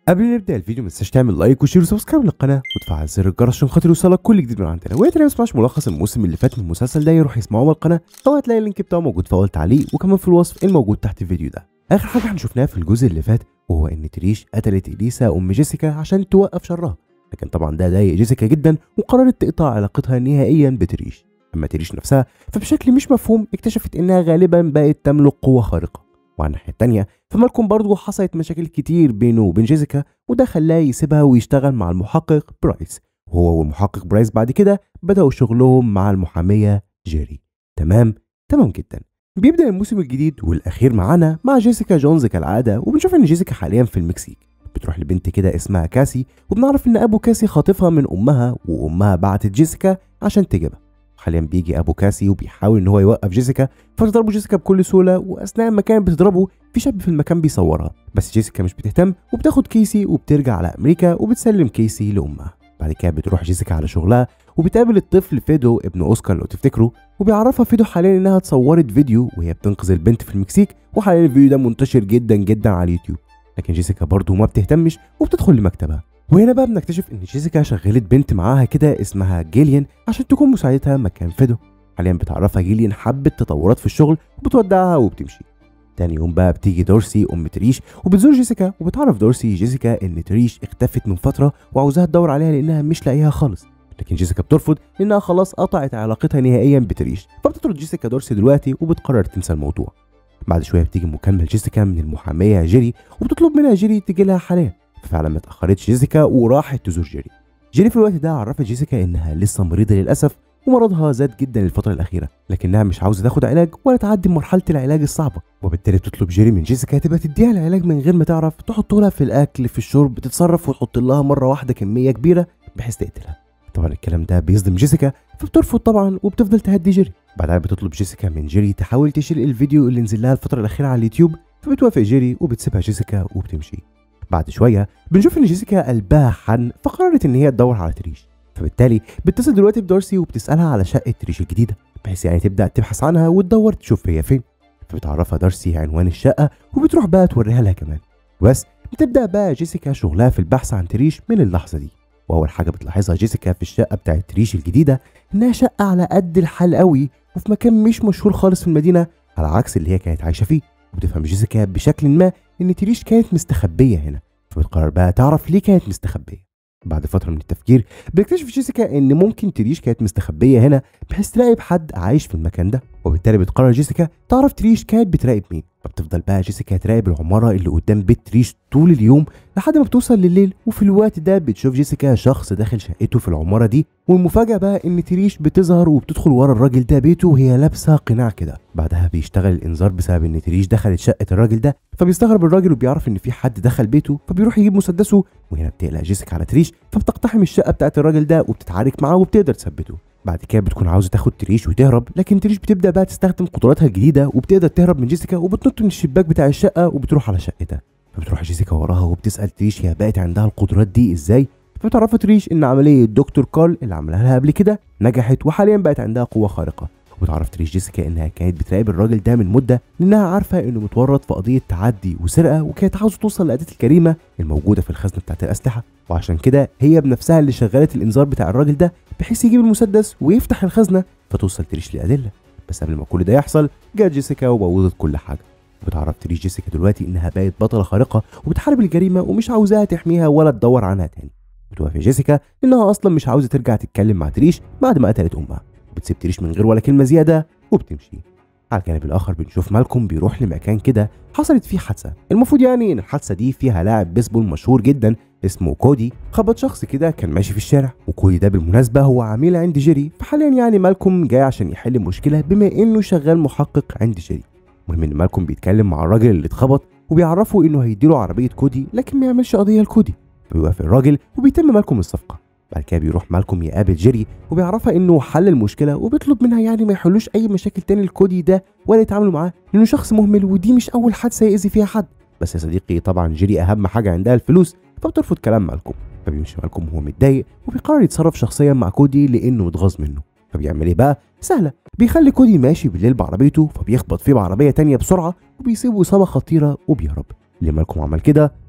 قبل ما نبدا الفيديو ما تنساش تعمل لايك وشير وسبسكرايب للقناه وتفعل زر الجرس عشان خاطر يوصلك كل جديد من عندنا ويا ترى ما يسمعش ملخص الموسم اللي فات من المسلسل ده يروح يسمعه من القناه او هتلاقي اللينك بتاعه موجود في اول تعليق وكمان في الوصف الموجود تحت الفيديو ده اخر حاجه احنا شفناها في الجزء اللي فات وهو ان تريش قتلت اليسا ام جيسيكا عشان توقف شرها لكن طبعا ده ضايق جيسيكا جدا وقررت تقطع علاقتها نهائيا بتريش اما تريش نفسها فبشكل مش مفهوم اكتشفت انها غالبا بقت تملك قوه خارقه وعلى الناحيه التانيه فمالكم برضه حصلت مشاكل كتير بينه وبين جيسيكا وده خلاه يسيبها ويشتغل مع المحقق برايس وهو والمحقق برايس بعد كده بدأوا شغلهم مع المحامية جيري تمام تمام جدا بيبدأ الموسم الجديد والأخير معانا مع جيسيكا جونز كالعادة وبنشوف إن جيسيكا حاليا في المكسيك بتروح لبنت كده اسمها كاسي وبنعرف إن أبو كاسي خاطفها من أمها وأمها بعتت جيسيكا عشان تجيبها حاليا بيجي ابو كاسي وبيحاول ان هو يوقف جيسيكا فتضربه جيسيكا بكل سهوله واثناء ما كانت بتضربه في شاب في المكان بيصورها بس جيسيكا مش بتهتم وبتاخد كيسي وبترجع على امريكا وبتسلم كيسي لامها بعد كده بتروح جيسيكا على شغلها وبتقابل الطفل فيدو ابن اوسكار لو تفتكروا وبيعرفها فيدو حاليا انها اتصورت فيديو وهي بتنقذ البنت في المكسيك وحاليا الفيديو ده منتشر جدا جدا على اليوتيوب لكن جيسيكا برضه ما بتهتمش وبتدخل لمكتبها وهنا بقى بنكتشف ان جيسيكا شغلت بنت معاها كده اسمها جيليان عشان تكون مساعدتها مكان فيدو حاليا بتعرفها جيليان حبة تطورات في الشغل وبتودعها وبتمشي تاني يوم بقى بتيجي دورسي ام تريش وبتزور جيسيكا وبتعرف دورسي جيسيكا ان تريش اختفت من فتره وعاوزاها تدور عليها لانها مش لاقيها خالص لكن جيسيكا بترفض لانها خلاص قطعت علاقتها نهائيا بتريش فبتطرد جيسيكا دورسي دلوقتي وبتقرر تنسى الموضوع بعد شويه بتيجي مكالمه لجيسيكا من المحاميه جيري وبتطلب منها جيري تجي لها حاليا ففعلا ما اتاخرتش جيسيكا وراحت تزور جيري جيري في الوقت ده عرفت جيسيكا انها لسه مريضه للاسف ومرضها زاد جدا الفترة الأخيرة لكنها مش عاوزة تاخد علاج ولا تعدي مرحلة العلاج الصعبة وبالتالي بتطلب جيري من جيسيكا تبقى تديها العلاج من غير ما تعرف تحط لها في الأكل في الشرب تتصرف وتحط لها مرة واحدة كمية كبيرة بحيث تقتلها طبعا الكلام ده بيصدم جيسيكا فبترفض طبعا وبتفضل تهدي جيري بعدها بتطلب جيسيكا من جيري تحاول تشيل الفيديو اللي نزل لها الفترة الأخيرة على اليوتيوب فبتوافق جيري وبتسيبها جيسيكا وبتمشي بعد شوية بنشوف إن جيسيكا قلبها حن فقررت إن هي تدور على تريش فبالتالي بتتصل دلوقتي بدارسي وبتسالها على شقه تريش الجديده بحيث يعني تبدا تبحث عنها وتدور تشوف هي فين فبتعرفها دارسي عنوان الشقه وبتروح بقى توريها لها كمان بس بتبدا بقى جيسيكا شغلها في البحث عن تريش من اللحظه دي واول حاجه بتلاحظها جيسيكا في الشقه بتاعت تريش الجديده انها شقه على قد الحال قوي وفي مكان مش مشهور خالص في المدينه على عكس اللي هي كانت عايشه فيه وبتفهم جيسيكا بشكل ما ان تريش كانت مستخبيه هنا فبتقرر بقى تعرف ليه كانت مستخبيه بعد فتره من التفكير بتكتشف جيسيكا ان ممكن تريش كانت مستخبيه هنا بحيث تراقب حد عايش في المكان ده وبالتالي بتقرر جيسيكا تعرف تريش كانت بتراقب مين فبتفضل بقى جيسيكا تراقب العماره اللي قدام بيت تريش طول اليوم لحد ما بتوصل لليل وفي الوقت ده بتشوف جيسيكا شخص داخل شقته في العماره دي والمفاجاه بقى ان تريش بتظهر وبتدخل ورا الراجل ده بيته وهي لابسه قناع كده بعدها بيشتغل الانذار بسبب ان تريش دخلت شقه الراجل ده فبيستغرب الراجل وبيعرف ان في حد دخل بيته فبيروح يجيب مسدسه وهنا بتقلق جيسيكا على تريش فبتقتحم الشقه بتاعت الراجل ده وبتتعارك معاه وبتقدر تثبته بعد كده بتكون عاوزه تاخد تريش وتهرب لكن تريش بتبدا بقى تستخدم قدراتها الجديده وبتقدر تهرب من جيسيكا وبتنط من الشباك بتاع الشقه وبتروح على شقتها فبتروح جيسيكا وراها وبتسال تريش هي بقت عندها القدرات دي ازاي فبتعرفها تريش ان عمليه دكتور كارل اللي عملها لها قبل كده نجحت وحاليا بقت عندها قوه خارقه وبتعرف تريش جيسيكا انها كانت بتراقب الراجل ده من مده لانها عارفه انه متورط في قضيه تعدي وسرقه وكانت عاوزه توصل لاداه الجريمه الموجوده في الخزنه بتاعت الاسلحه وعشان كده هي بنفسها اللي شغلت الانذار بتاع الراجل ده بحيث يجيب المسدس ويفتح الخزنه فتوصل تريش للادله بس قبل ما كل ده يحصل جت جيسيكا وبوظت كل حاجه بتعرف تريش جيسيكا دلوقتي انها بقت بطله خارقه وبتحارب الجريمه ومش عاوزاها تحميها ولا تدور عنها تاني بتوافق جيسيكا انها اصلا مش عاوزه ترجع تتكلم مع تريش بعد ما قتلت امها بتسيب تريش من غير ولا كلمه زياده وبتمشي على الجانب الاخر بنشوف مالكوم بيروح لمكان كده حصلت فيه حادثه المفروض يعني ان الحادثه دي فيها لاعب بيسبول مشهور جدا اسمه كودي خبط شخص كده كان ماشي في الشارع وكودي ده بالمناسبه هو عميل عند جيري فحاليا يعني مالكوم جاي عشان يحل المشكله بما انه شغال محقق عند جيري المهم ان مالكوم بيتكلم مع الراجل اللي اتخبط وبيعرفه انه هيديله عربيه كودي لكن ما يعملش قضيه لكودي فبيوافق الراجل وبيتم مالكوم الصفقه بعد كده بيروح مالكوم يقابل جيري وبيعرفها انه حل المشكله وبيطلب منها يعني ما يحلوش اي مشاكل تاني لكودي ده ولا يتعاملوا معاه لانه شخص مهمل ودي مش اول حادثه يأذي فيها حد بس يا صديقي طبعا جيري اهم حاجه عندها الفلوس فبترفض كلام مالكوم فبيمشي مالكوم وهو متضايق وبيقرر يتصرف شخصيا مع كودي لانه اتغاظ منه فبيعمل ايه بقى سهله بيخلي كودي ماشي بالليل بعربيته فبيخبط فيه بعربيه تانية بسرعه وبيصيبه اصابه خطيره وبيهرب ليه مالكوم عمل كده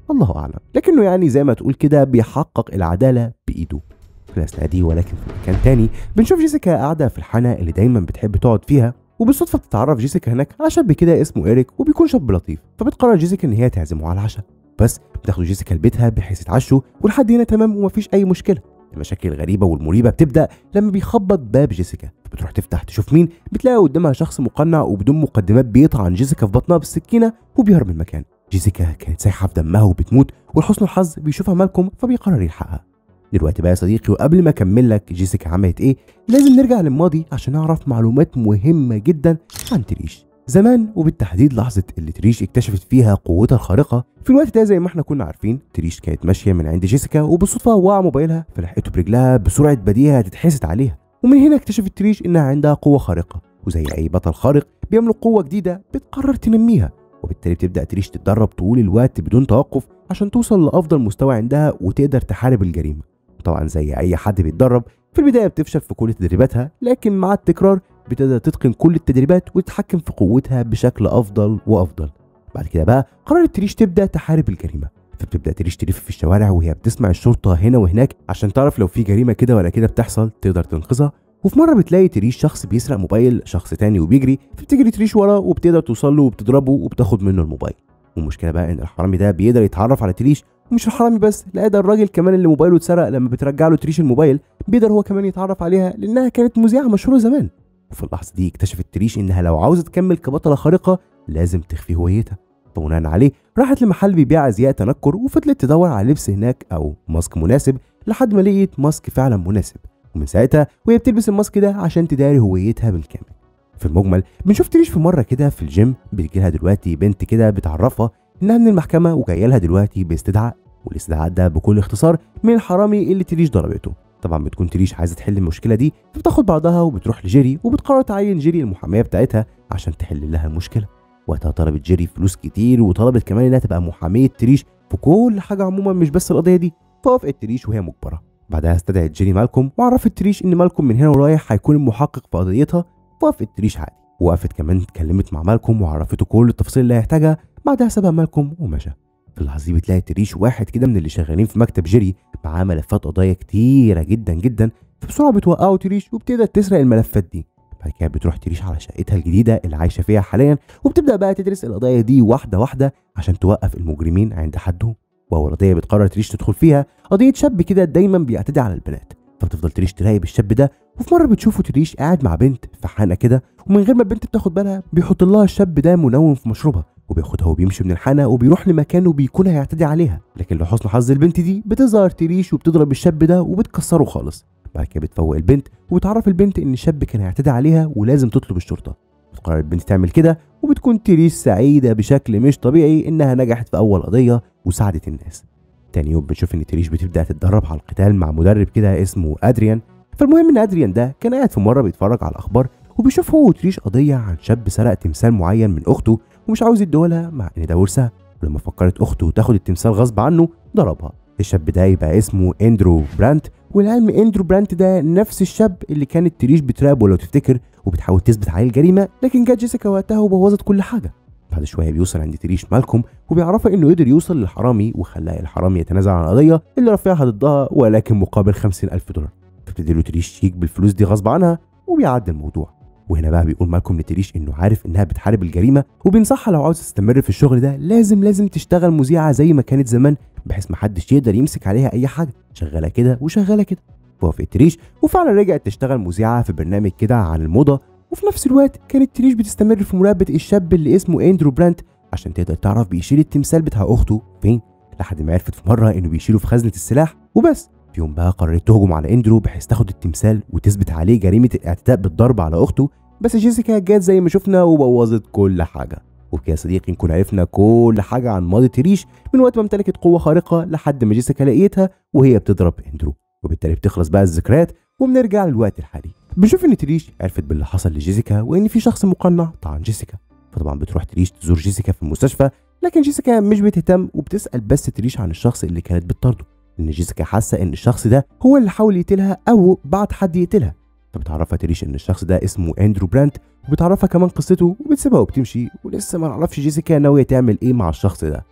الله اعلم لكنه يعني زي ما تقول كده بيحقق العداله بايده في الاثناء دي ولكن في مكان تاني بنشوف جيسيكا قاعده في الحانه اللي دايما بتحب تقعد فيها وبالصدفه بتتعرف جيسيكا هناك على شاب كده اسمه ايريك وبيكون شاب لطيف فبتقرر جيسيكا ان هي تعزمه على العشاء بس بتاخده جيسيكا لبيتها بحيث يتعشوا ولحد هنا تمام ومفيش اي مشكله المشاكل الغريبه والمريبه بتبدا لما بيخبط باب جيسيكا بتروح تفتح تشوف مين بتلاقي قدامها شخص مقنع وبدون مقدمات بيطعن جيسيكا في بطنها بالسكينه وبيهرب من المكان جيسيكا كانت سايحه في دمها وبتموت ولحسن الحظ بيشوفها مالكم فبيقرر يلحقها دلوقتي بقى يا صديقي وقبل ما اكمل لك جيسيكا عملت ايه لازم نرجع للماضي عشان نعرف معلومات مهمه جدا عن تريش زمان وبالتحديد لحظة اللي تريش اكتشفت فيها قوتها الخارقة في الوقت ده زي ما احنا كنا عارفين تريش كانت ماشية من عند جيسيكا وبالصدفة وقع موبايلها فلحقته برجلها بسرعة بديهة تتحسد عليها ومن هنا اكتشفت تريش انها عندها قوة خارقة وزي اي بطل خارق بيملك قوة جديدة بتقرر تنميها وبالتالي بتبدأ تريش تتدرب طول الوقت بدون توقف عشان توصل لأفضل مستوى عندها وتقدر تحارب الجريمة طبعا زي اي حد بيتدرب في البداية بتفشل في كل تدريباتها لكن مع التكرار بتقدر تتقن كل التدريبات وتتحكم في قوتها بشكل افضل وافضل بعد كده بقى قررت تريش تبدا تحارب الجريمه فبتبدا تريش تلف في الشوارع وهي بتسمع الشرطه هنا وهناك عشان تعرف لو في جريمه كده ولا كده بتحصل تقدر تنقذها وفي مره بتلاقي تريش شخص بيسرق موبايل شخص تاني وبيجري فبتجري تريش وراه وبتقدر توصل له وبتضربه وبتاخد منه الموبايل والمشكله بقى ان الحرامي ده بيقدر يتعرف على تريش ومش الحرامي بس لا ده الراجل كمان اللي موبايله اتسرق لما بترجع له تريش الموبايل بيقدر هو كمان يتعرف عليها لانها كانت مذيعه مشهوره زمان وفي اللحظه دي اكتشفت تريش انها لو عاوزه تكمل كبطله خارقه لازم تخفي هويتها فبناء عليه راحت لمحل بيبيع ازياء تنكر وفضلت تدور على لبس هناك او ماسك مناسب لحد ما لقيت ماسك فعلا مناسب ومن ساعتها وهي بتلبس الماسك ده عشان تداري هويتها بالكامل في المجمل بنشوف تريش في مره كده في الجيم بتجيلها دلوقتي بنت كده بتعرفها انها من المحكمه وجايه لها دلوقتي باستدعاء والاستدعاء ده بكل اختصار من الحرامي اللي تريش ضربته طبعا بتكون تريش عايزه تحل المشكله دي فبتاخد بعضها وبتروح لجيري وبتقرر تعين جيري المحاميه بتاعتها عشان تحل لها المشكله وقتها طلبت جيري فلوس كتير وطلبت كمان انها تبقى محاميه تريش في كل حاجه عموما مش بس القضيه دي فوافقت تريش وهي مجبره بعدها استدعت جيري مالكم وعرفت تريش ان مالكم من هنا ورايح هيكون المحقق في قضيتها فوافقت تريش عادي وقفت كمان اتكلمت مع مالكم وعرفته كل التفاصيل اللي هيحتاجها بعدها سابها مالكم ومشى في اللحظه دي بتلاقي تريش واحد كده من اللي شغالين في مكتب جيري معاه ملفات قضايا كتيره جدا جدا فبسرعه بتوقعه تريش وبتقدر تسرق الملفات دي بعد كده بتروح تريش على شقتها الجديده اللي عايشه فيها حاليا وبتبدا بقى تدرس القضايا دي واحده واحده عشان توقف المجرمين عند حدهم واول قضيه بتقرر تريش تدخل فيها قضيه شاب كده دايما بيعتدي على البنات فبتفضل تريش تراقب الشاب ده وفي مره بتشوفه تريش قاعد مع بنت في حانه كده ومن غير ما البنت بتاخد بالها بيحط لها الشاب ده منوم في مشروبها وبياخدها وبيمشي من الحانه وبيروح لمكان وبيكون هيعتدي عليها لكن لحسن حظ البنت دي بتظهر تريش وبتضرب الشاب ده وبتكسره خالص بعد كده بتفوق البنت وبتعرف البنت ان الشاب كان هيعتدي عليها ولازم تطلب الشرطه بتقرر البنت تعمل كده وبتكون تريش سعيده بشكل مش طبيعي انها نجحت في اول قضيه وساعدت الناس تاني يوم بنشوف ان تريش بتبدا تتدرب على القتال مع مدرب كده اسمه ادريان فالمهم ان ادريان ده كان قاعد في مره بيتفرج على الاخبار وبيشوف هو وتريش قضيه عن شاب سرق تمثال معين من اخته ومش عاوز يديهولها مع ان ده ورثها ولما فكرت اخته تاخد التمثال غصب عنه ضربها الشاب ده يبقى اسمه اندرو برانت والعلم اندرو برانت ده نفس الشاب اللي كانت تريش بتراقبه لو تفتكر وبتحاول تثبت عليه الجريمه لكن جت جيسيكا وقتها وبوظت كل حاجه بعد شويه بيوصل عند تريش مالكم وبيعرفها انه قدر يوصل للحرامي وخلاه الحرامي يتنازل عن القضيه اللي رافعها ضدها ولكن مقابل 50000 دولار فبتدي له تريش شيك بالفلوس دي غصب عنها وبيعدي الموضوع وهنا بقى بيقول مالكم لتريش انه عارف انها بتحارب الجريمه وبينصحها لو عاوز تستمر في الشغل ده لازم لازم تشتغل مذيعه زي ما كانت زمان بحيث محدش يقدر يمسك عليها اي حاجه شغاله كده وشغاله كده وافقت تريش وفعلا رجعت تشتغل مذيعه في برنامج كده عن الموضه وفي نفس الوقت كانت تريش بتستمر في مراقبه الشاب اللي اسمه اندرو برانت عشان تقدر تعرف بيشيل التمثال بتاع اخته فين لحد ما عرفت في مره انه بيشيله في خزنه السلاح وبس في يوم بقى قررت تهجم على اندرو بحيث تاخد التمثال وتثبت عليه جريمه الاعتداء بالضرب على اخته بس جيسيكا جت زي ما شفنا وبوظت كل حاجه وبكده يا صديقي نكون عرفنا كل حاجه عن ماضي تريش من وقت ما امتلكت قوه خارقه لحد ما جيسيكا لقيتها وهي بتضرب اندرو وبالتالي بتخلص بقى الذكريات وبنرجع للوقت الحالي بنشوف ان تريش عرفت باللي حصل لجيسيكا وان في شخص مقنع طعن جيسيكا فطبعا بتروح تريش تزور جيسيكا في المستشفى لكن جيسيكا مش بتهتم وبتسال بس تريش عن الشخص اللي كانت بتطارده لان جيسيكا حاسه ان الشخص ده هو اللي حاول يقتلها او بعت حد يقتلها فبتعرفها تريش ان الشخص ده اسمه اندرو برانت وبتعرفها كمان قصته وبتسيبها وبتمشي ولسه ما نعرفش جيسيكا ناويه تعمل ايه مع الشخص ده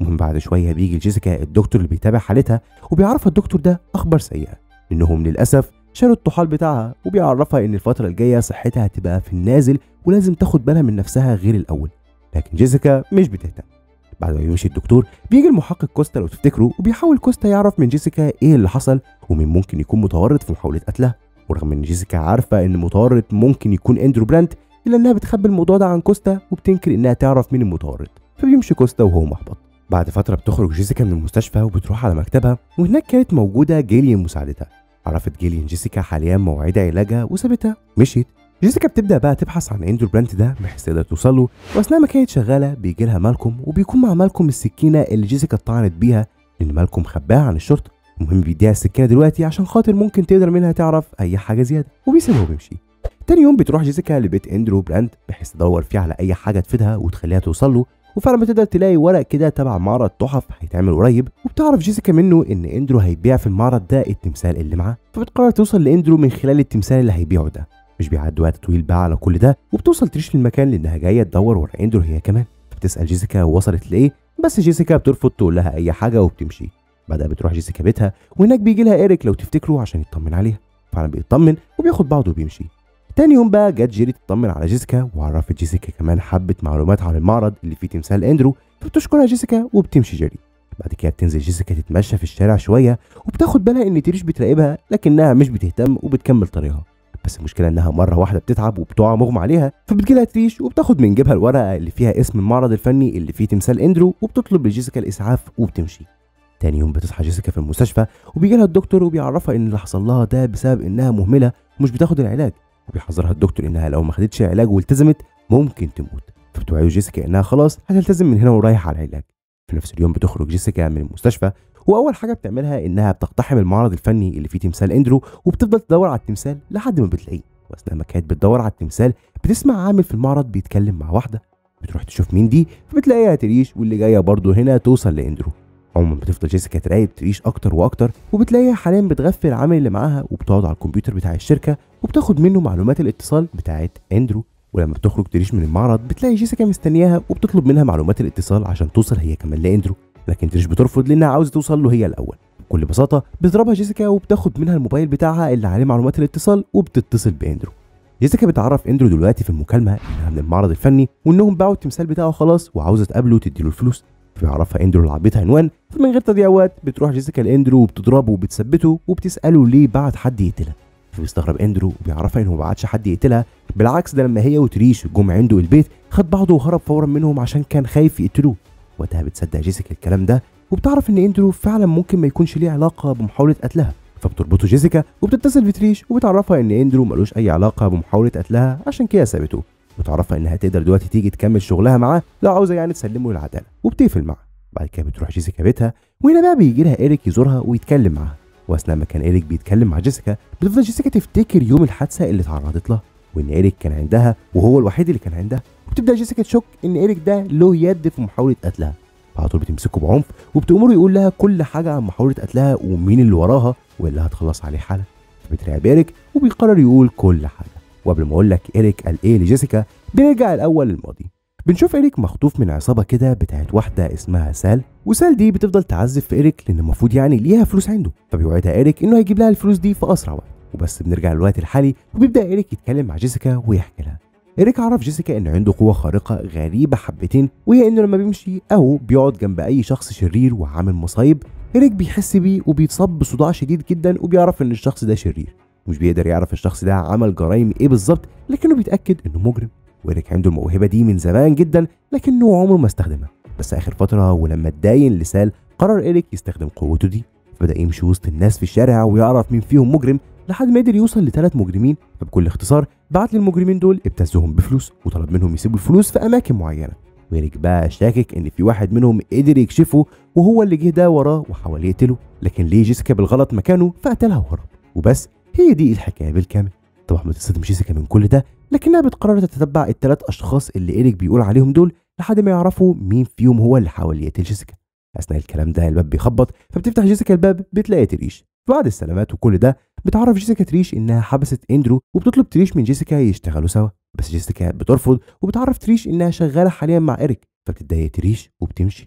المهم بعد شويه بيجي لجيسيكا الدكتور اللي بيتابع حالتها وبيعرفها الدكتور ده اخبار سيئه انهم للاسف شالوا الطحال بتاعها وبيعرفها ان الفتره الجايه صحتها هتبقى في النازل ولازم تاخد بالها من نفسها غير الاول لكن جيسيكا مش بتهتم بعد ما بيمشي الدكتور بيجي المحقق كوستا لو تفتكروا وبيحاول كوستا يعرف من جيسيكا ايه اللي حصل ومين ممكن يكون متورط في محاوله قتلها ورغم ان جيسيكا عارفه ان المتورط ممكن يكون اندرو براند الا انها بتخبي الموضوع ده عن كوستا وبتنكر انها تعرف مين المتورط فبيمشي كوستا وهو محبط بعد فتره بتخرج جيسيكا من المستشفى وبتروح على مكتبها وهناك كانت موجوده جيليان مساعدتها عرفت جيليان جيسيكا حاليا موعد علاجها وسابتها مشيت جيسيكا بتبدا بقى تبحث عن اندرو برانت ده بحيث تقدر توصل له واثناء ما كانت شغاله بيجي لها مالكوم وبيكون مع مالكوم السكينه اللي جيسيكا اتطعنت بيها لان مالكوم خباها عن الشرطه المهم بيديها السكينه دلوقتي عشان خاطر ممكن تقدر منها تعرف اي حاجه زياده وبيسيبها وبيمشي تاني يوم بتروح جيسيكا لبيت اندرو براند بحيث تدور فيه على اي حاجه تفيدها وتخليها توصل له وفعلا بتقدر تلاقي ورق كده تبع معرض تحف هيتعمل قريب وبتعرف جيسيكا منه ان اندرو هيبيع في المعرض ده التمثال اللي معاه فبتقرر توصل لاندرو من خلال التمثال اللي هيبيعه ده مش بيعدي وقت طويل بقى على كل ده وبتوصل تريش للمكان لانها جايه تدور ورا اندرو هي كمان بتسال جيسيكا وصلت لايه بس جيسيكا بترفض تقول لها اي حاجه وبتمشي بعدها بتروح جيسيكا بيتها وهناك بيجي لها ايريك لو تفتكروا عشان يطمن عليها فعلا بيطمن وبياخد بعضه وبيمشي تاني يوم بقى جت جيري تطمن على جيسيكا وعرفت جيسيكا كمان حبة معلومات عن المعرض اللي فيه تمثال اندرو فبتشكرها جيسيكا وبتمشي جيري بعد كده بتنزل جيسيكا تتمشى في الشارع شوية وبتاخد بالها ان تريش بتراقبها لكنها مش بتهتم وبتكمل طريقها بس المشكلة انها مرة واحدة بتتعب وبتقع مغمى عليها فبتجيلها تريش وبتاخد من جيبها الورقة اللي فيها اسم المعرض الفني اللي فيه تمثال اندرو وبتطلب لجيسيكا الاسعاف وبتمشي تاني يوم بتصحى جيسيكا في المستشفى وبيجي لها الدكتور وبيعرفها ان اللي حصل لها ده بسبب انها مهملة ومش بتاخد العلاج وبيحذرها الدكتور انها لو ما خدتش علاج والتزمت ممكن تموت فبتوعيه جيسيكا انها خلاص هتلتزم من هنا ورايح على العلاج في نفس اليوم بتخرج جيسيكا من المستشفى واول حاجه بتعملها انها بتقتحم المعرض الفني اللي فيه تمثال اندرو وبتفضل تدور على التمثال لحد ما بتلاقيه واثناء ما كانت بتدور على التمثال بتسمع عامل في المعرض بيتكلم مع واحده بتروح تشوف مين دي فبتلاقيها تريش واللي جايه برضه هنا توصل لاندرو عموما بتفضل جيسيكا تراقب تريش اكتر واكتر وبتلاقيها حاليا بتغفل العامل اللي معاها وبتقعد على الكمبيوتر بتاع الشركه وبتاخد منه معلومات الاتصال بتاعت اندرو ولما بتخرج تريش من المعرض بتلاقي جيسيكا مستنياها وبتطلب منها معلومات الاتصال عشان توصل هي كمان لاندرو لكن تريش بترفض لانها عاوزه توصل له هي الاول بكل بساطه بتضربها جيسيكا وبتاخد منها الموبايل بتاعها اللي عليه معلومات الاتصال وبتتصل باندرو جيسيكا بتعرف اندرو دلوقتي في المكالمه انها من المعرض الفني وانهم باعوا التمثال بتاعه خلاص وعاوزه تقابله وتديله الفلوس فبيعرفها اندرو العبيط عنوان فمن غير تضييع وقت بتروح جيسيكا لاندرو وبتضربه وبتثبته وبتساله ليه بعت حد يقتلها فبيستغرب اندرو وبيعرفها انه ما بعتش حد يقتلها بالعكس ده لما هي وتريش جم عنده البيت خد بعضه وهرب فورا منهم عشان كان خايف يقتلوه وقتها بتصدق جيسيكا الكلام ده وبتعرف ان اندرو فعلا ممكن ما يكونش ليه علاقه بمحاوله قتلها فبتربطه جيسيكا وبتتصل بتريش وبتعرفها ان اندرو ملوش اي علاقه بمحاوله قتلها عشان كده سابته وتعرفها انها تقدر دلوقتي تيجي تكمل شغلها معاه لو عاوزه يعني تسلمه للعداله وبتقفل معاه بعد كده بتروح جيسيكا بيتها وهنا بقى بيجي لها ايريك يزورها ويتكلم معاها واثناء ما كان ايريك بيتكلم مع جيسيكا بتفضل جيسيكا تفتكر يوم الحادثه اللي اتعرضت لها وان ايريك كان عندها وهو الوحيد اللي كان عندها وبتبدا جيسيكا تشك ان ايريك ده له يد في محاوله قتلها على طول بتمسكه بعنف وبتأمره يقول لها كل حاجه عن محاوله قتلها ومين اللي وراها واللي هتخلص عليه حالا فبترعب ايريك وبيقرر يقول كل حاجه وقبل ما اقول لك ايريك قال ايه لجيسيكا بنرجع الاول للماضي بنشوف ايريك مخطوف من عصابه كده بتاعت واحده اسمها سال وسال دي بتفضل تعذب في ايريك لان المفروض يعني ليها فلوس عنده فبيوعدها ايريك انه هيجيب لها الفلوس دي في اسرع وقت وبس بنرجع للوقت الحالي وبيبدا ايريك يتكلم مع جيسيكا ويحكي لها إيريك عرف جيسيكا إن عنده قوة خارقة غريبة حبتين وهي إنه لما بيمشي أو بيقعد جنب أي شخص شرير وعامل مصايب إيريك بيحس بيه وبيتصاب بصداع شديد جدا وبيعرف إن الشخص ده شرير مش بيقدر يعرف الشخص ده عمل جرائم إيه بالظبط لكنه بيتأكد إنه مجرم وإيريك عنده الموهبة دي من زمان جدا لكنه عمره ما استخدمها بس آخر فترة ولما اتداين لسال قرر إيريك يستخدم قوته دي فبدأ يمشي وسط الناس في الشارع ويعرف مين فيهم مجرم لحد ما قدر يوصل لثلاث مجرمين فبكل اختصار بعت للمجرمين دول ابتزهم بفلوس وطلب منهم يسيبوا الفلوس في اماكن معينه وإيريك بقى شاكك ان في واحد منهم قدر يكشفه وهو اللي جه ده وراه وحاول يقتله لكن ليه جيسيكا بالغلط مكانه فقتلها وهرب وبس هي دي الحكايه بالكامل طبعا بتصدم جيسيكا من كل ده لكنها بتقرر تتتبع الثلاث اشخاص اللي إيريك بيقول عليهم دول لحد ما يعرفوا مين فيهم هو اللي حاول يقتل جيسيكا اثناء الكلام ده الباب بيخبط فبتفتح جيسيكا الباب بتلاقي تريش بعد السلامات وكل ده بتعرف جيسيكا تريش انها حبست اندرو وبتطلب تريش من جيسيكا يشتغلوا سوا بس جيسيكا بترفض وبتعرف تريش انها شغاله حاليا مع ايريك فبتتضايق تريش وبتمشي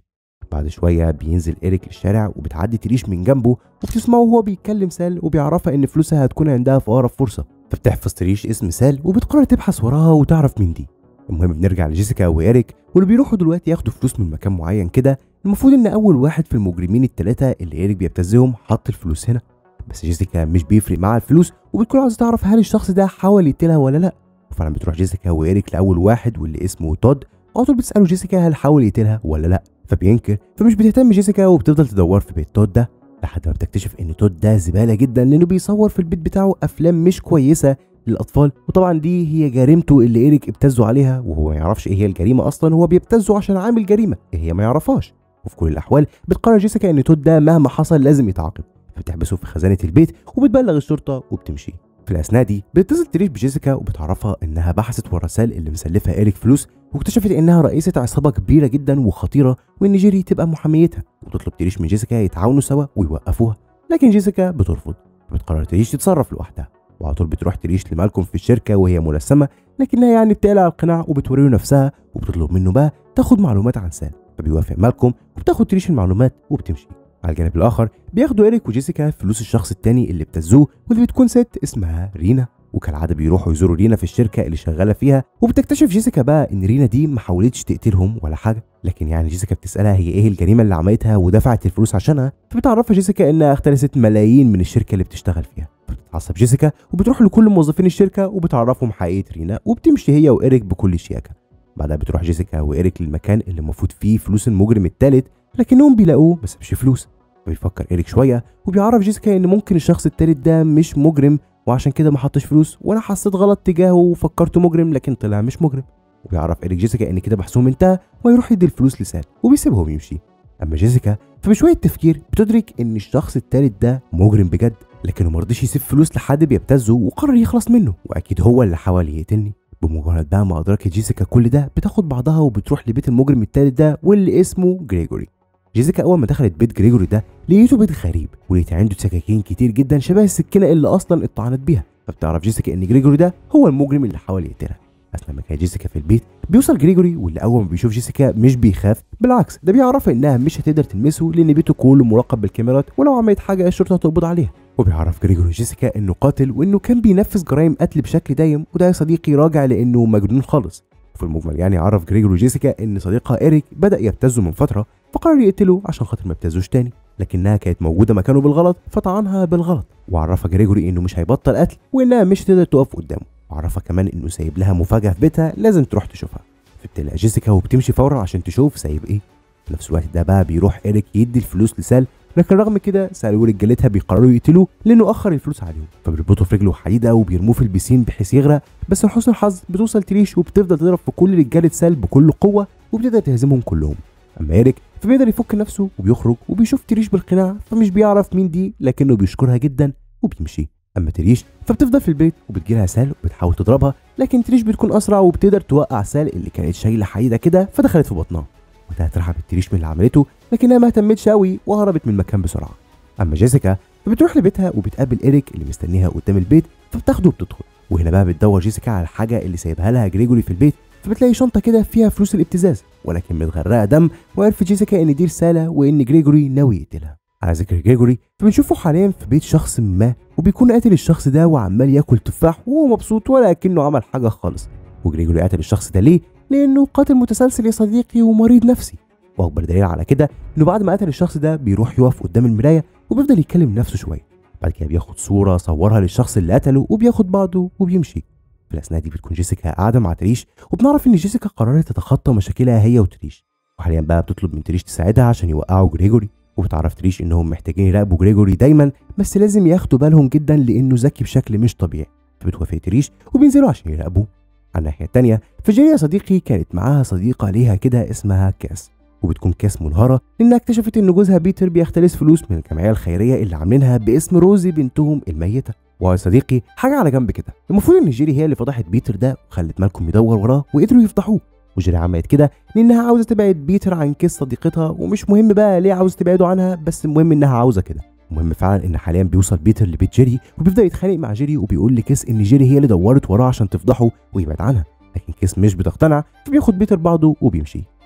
بعد شويه بينزل ايريك للشارع وبتعدي تريش من جنبه وبتسمعه وهو بيتكلم سال وبيعرفها ان فلوسها هتكون عندها في اقرب فرصه فبتحفظ تريش اسم سال وبتقرر تبحث وراها وتعرف مين دي المهم بنرجع لجيسيكا وايريك واللي بيروحوا دلوقتي ياخدوا فلوس من مكان معين كده المفروض ان اول واحد في المجرمين الثلاثه اللي ايريك بيبتزهم حط الفلوس هنا بس جيسيكا مش بيفرق معاها الفلوس وبتكون عاوزه تعرف هل الشخص ده حاول يقتلها ولا لا وفعلا بتروح جيسيكا وايريك لاول واحد واللي اسمه تود على طول بتساله جيسيكا هل حاول يقتلها ولا لا فبينكر فمش بتهتم جيسيكا وبتفضل تدور في بيت تود ده لحد ما بتكتشف ان تود ده زباله جدا لانه بيصور في البيت بتاعه افلام مش كويسه للاطفال وطبعا دي هي جريمته اللي ايريك ابتزه عليها وهو ما يعرفش ايه هي الجريمه اصلا هو بيبتزه عشان عامل جريمه إيه هي ما يعرفهاش وفي كل الاحوال بتقرر جيسيكا ان تود ده مهما حصل لازم يتعاقب فبتحبسه في خزانه البيت وبتبلغ الشرطه وبتمشي في الاثناء دي بتتصل تريش بجيسيكا وبتعرفها انها بحثت ورا سال اللي مسلفها ايريك فلوس واكتشفت انها رئيسه عصابه كبيره جدا وخطيره وان جيري تبقى محاميتها وتطلب تريش من جيسيكا يتعاونوا سوا ويوقفوها لكن جيسيكا بترفض بتقرر تريش تتصرف لوحدها وعلى طول بتروح تريش لمالكم في الشركه وهي ملثمه لكنها يعني بتقلع على القناع وبتوريه نفسها وبتطلب منه بقى تاخد معلومات عن سال فبيوافق مالكم وبتاخد تريش المعلومات وبتمشي على الجانب الاخر بياخدوا ايريك وجيسيكا فلوس الشخص التاني اللي ابتزوه واللي بتكون ست اسمها رينا وكالعاده بيروحوا يزوروا رينا في الشركه اللي شغاله فيها وبتكتشف جيسيكا بقى ان رينا دي ما حاولتش تقتلهم ولا حاجه لكن يعني جيسيكا بتسالها هي ايه الجريمه اللي عملتها ودفعت الفلوس عشانها فبتعرفها جيسيكا انها اختلست ملايين من الشركه اللي بتشتغل فيها بتتعصب جيسيكا وبتروح لكل موظفين الشركه وبتعرفهم حقيقه رينا وبتمشي هي وايريك بكل شياكه بعدها بتروح جيسيكا وايريك للمكان اللي المفروض فيه فلوس المجرم الثالث لكنهم بيلاقوه بس مش فلوس بيفكر ايريك شويه وبيعرف جيسيكا ان ممكن الشخص التالت ده مش مجرم وعشان كده ما حطش فلوس وانا حسيت غلط تجاهه وفكرته مجرم لكن طلع مش مجرم وبيعرف ايريك جيسيكا ان كده بحثهم انتهى ويروح يدي الفلوس لسال وبيسيبهم يمشي اما جيسيكا فبشويه تفكير بتدرك ان الشخص التالت ده مجرم بجد لكنه مرضيش يسيب فلوس لحد بيبتزه وقرر يخلص منه واكيد هو اللي حاول يقتلني بمجرد بقى ما ادركت جيسيكا كل ده بتاخد بعضها وبتروح لبيت المجرم التالت ده واللي اسمه جريجوري جيسيكا اول ما دخلت بيت جريجوري ده لقيته بيت غريب ولقيت عنده سكاكين كتير جدا شبه السكينه اللي اصلا اتطعنت بيها فبتعرف جيسيكا ان جريجوري ده هو المجرم اللي حاول يقتلها اثناء ما كانت جيسيكا في البيت بيوصل جريجوري واللي اول ما بيشوف جيسيكا مش بيخاف بالعكس ده بيعرفها انها مش هتقدر تلمسه لان بيته كله مراقب بالكاميرات ولو عملت حاجه الشرطه هتقبض عليها وبيعرف جريجوري جيسيكا انه قاتل وانه كان بينفذ جرائم قتل بشكل دايم وده يا صديقي راجع لانه مجنون خالص وفي المجمل يعني عرف جريجوري جيسيكا ان صديقها ايريك بدا يبتزه من فتره فقرر يقتله عشان خاطر ما يبتزوش تاني لكنها كانت موجوده مكانه بالغلط فطعنها بالغلط وعرفها جريجوري انه مش هيبطل قتل وانها مش هتقدر تقف قدامه وعرفها كمان انه سايب لها مفاجاه في بيتها لازم تروح تشوفها فبتلاقي جيسيكا وبتمشي فورا عشان تشوف سايب ايه في نفس الوقت ده بقى بيروح ايريك يدي الفلوس لسال لكن رغم كده سال ورجالتها بيقرروا يقتلوه لانه اخر الفلوس عليهم فبيربطوا في رجله حديده وبيرموه في البسين بحيث يغرق بس لحسن الحظ بتوصل تريش وبتفضل تضرب في كل رجاله سال بكل قوه وبتقدر تهزمهم كلهم اما ايريك فبيقدر يفك نفسه وبيخرج وبيشوف تريش بالقناع فمش بيعرف مين دي لكنه بيشكرها جدا وبيمشي اما تريش فبتفضل في البيت وبتجيلها سال وبتحاول تضربها لكن تريش بتكون اسرع وبتقدر توقع سال اللي كانت شايله حديده كده فدخلت في بطنها وقتها اترحبت تريش من اللي عملته لكنها ما اهتمتش قوي وهربت من المكان بسرعه اما جيسيكا فبتروح لبيتها وبتقابل ايريك اللي مستنيها قدام البيت فبتاخده وبتدخل وهنا بقى بتدور جيسيكا على الحاجه اللي سايبها لها جريجوري في البيت فبتلاقي شنطه كده فيها فلوس الابتزاز ولكن متغرقه دم وعرفت جيسيكا ان دي رساله وان جريجوري ناوي يقتلها على ذكر جريجوري فبنشوفه حاليا في بيت شخص ما وبيكون قاتل الشخص ده وعمال ياكل تفاح وهو مبسوط ولا كأنه عمل حاجه خالص وجريجوري قتل الشخص ده ليه؟ لانه قاتل متسلسل يا صديقي ومريض نفسي واكبر دليل على كده انه بعد ما قتل الشخص ده بيروح يقف قدام المرايه وبيفضل يتكلم نفسه شويه بعد كده بياخد صوره صورها للشخص اللي قتله وبياخد بعضه وبيمشي في الاثناء دي بتكون جيسيكا قاعده مع تريش وبنعرف ان جيسيكا قررت تتخطى مشاكلها هي وتريش وحاليا بقى بتطلب من تريش تساعدها عشان يوقعوا جريجوري وبتعرف تريش انهم محتاجين يراقبوا جريجوري دايما بس لازم ياخدوا بالهم جدا لانه ذكي بشكل مش طبيعي فبتوافق تريش وبينزلوا عشان يراقبوه على الناحيه التانيه فجيري يا صديقي كانت معاها صديقه ليها كده اسمها كاس وبتكون كاس منهارة لأنها اكتشفت إن جوزها بيتر بيختلس فلوس من الجمعية الخيرية اللي عاملينها باسم روزي بنتهم الميتة ويا صديقي حاجة على جنب كده المفروض إن جيري هي اللي فضحت بيتر ده وخلت مالكم يدور وراه وقدروا يفضحوه وجيري عملت كده لأنها عاوزة تبعد بيتر عن كيس صديقتها ومش مهم بقى ليه عاوزة تبعده عنها بس المهم إنها عاوزة كده المهم فعلا ان حاليا بيوصل بيتر لبيت جيري وبيبدا يتخانق مع جيري وبيقول لكيس ان جيري هي اللي دورت وراه عشان تفضحه ويبعد عنها لكن كيس مش بتقتنع فبياخد بيتر بعضه وبيمشي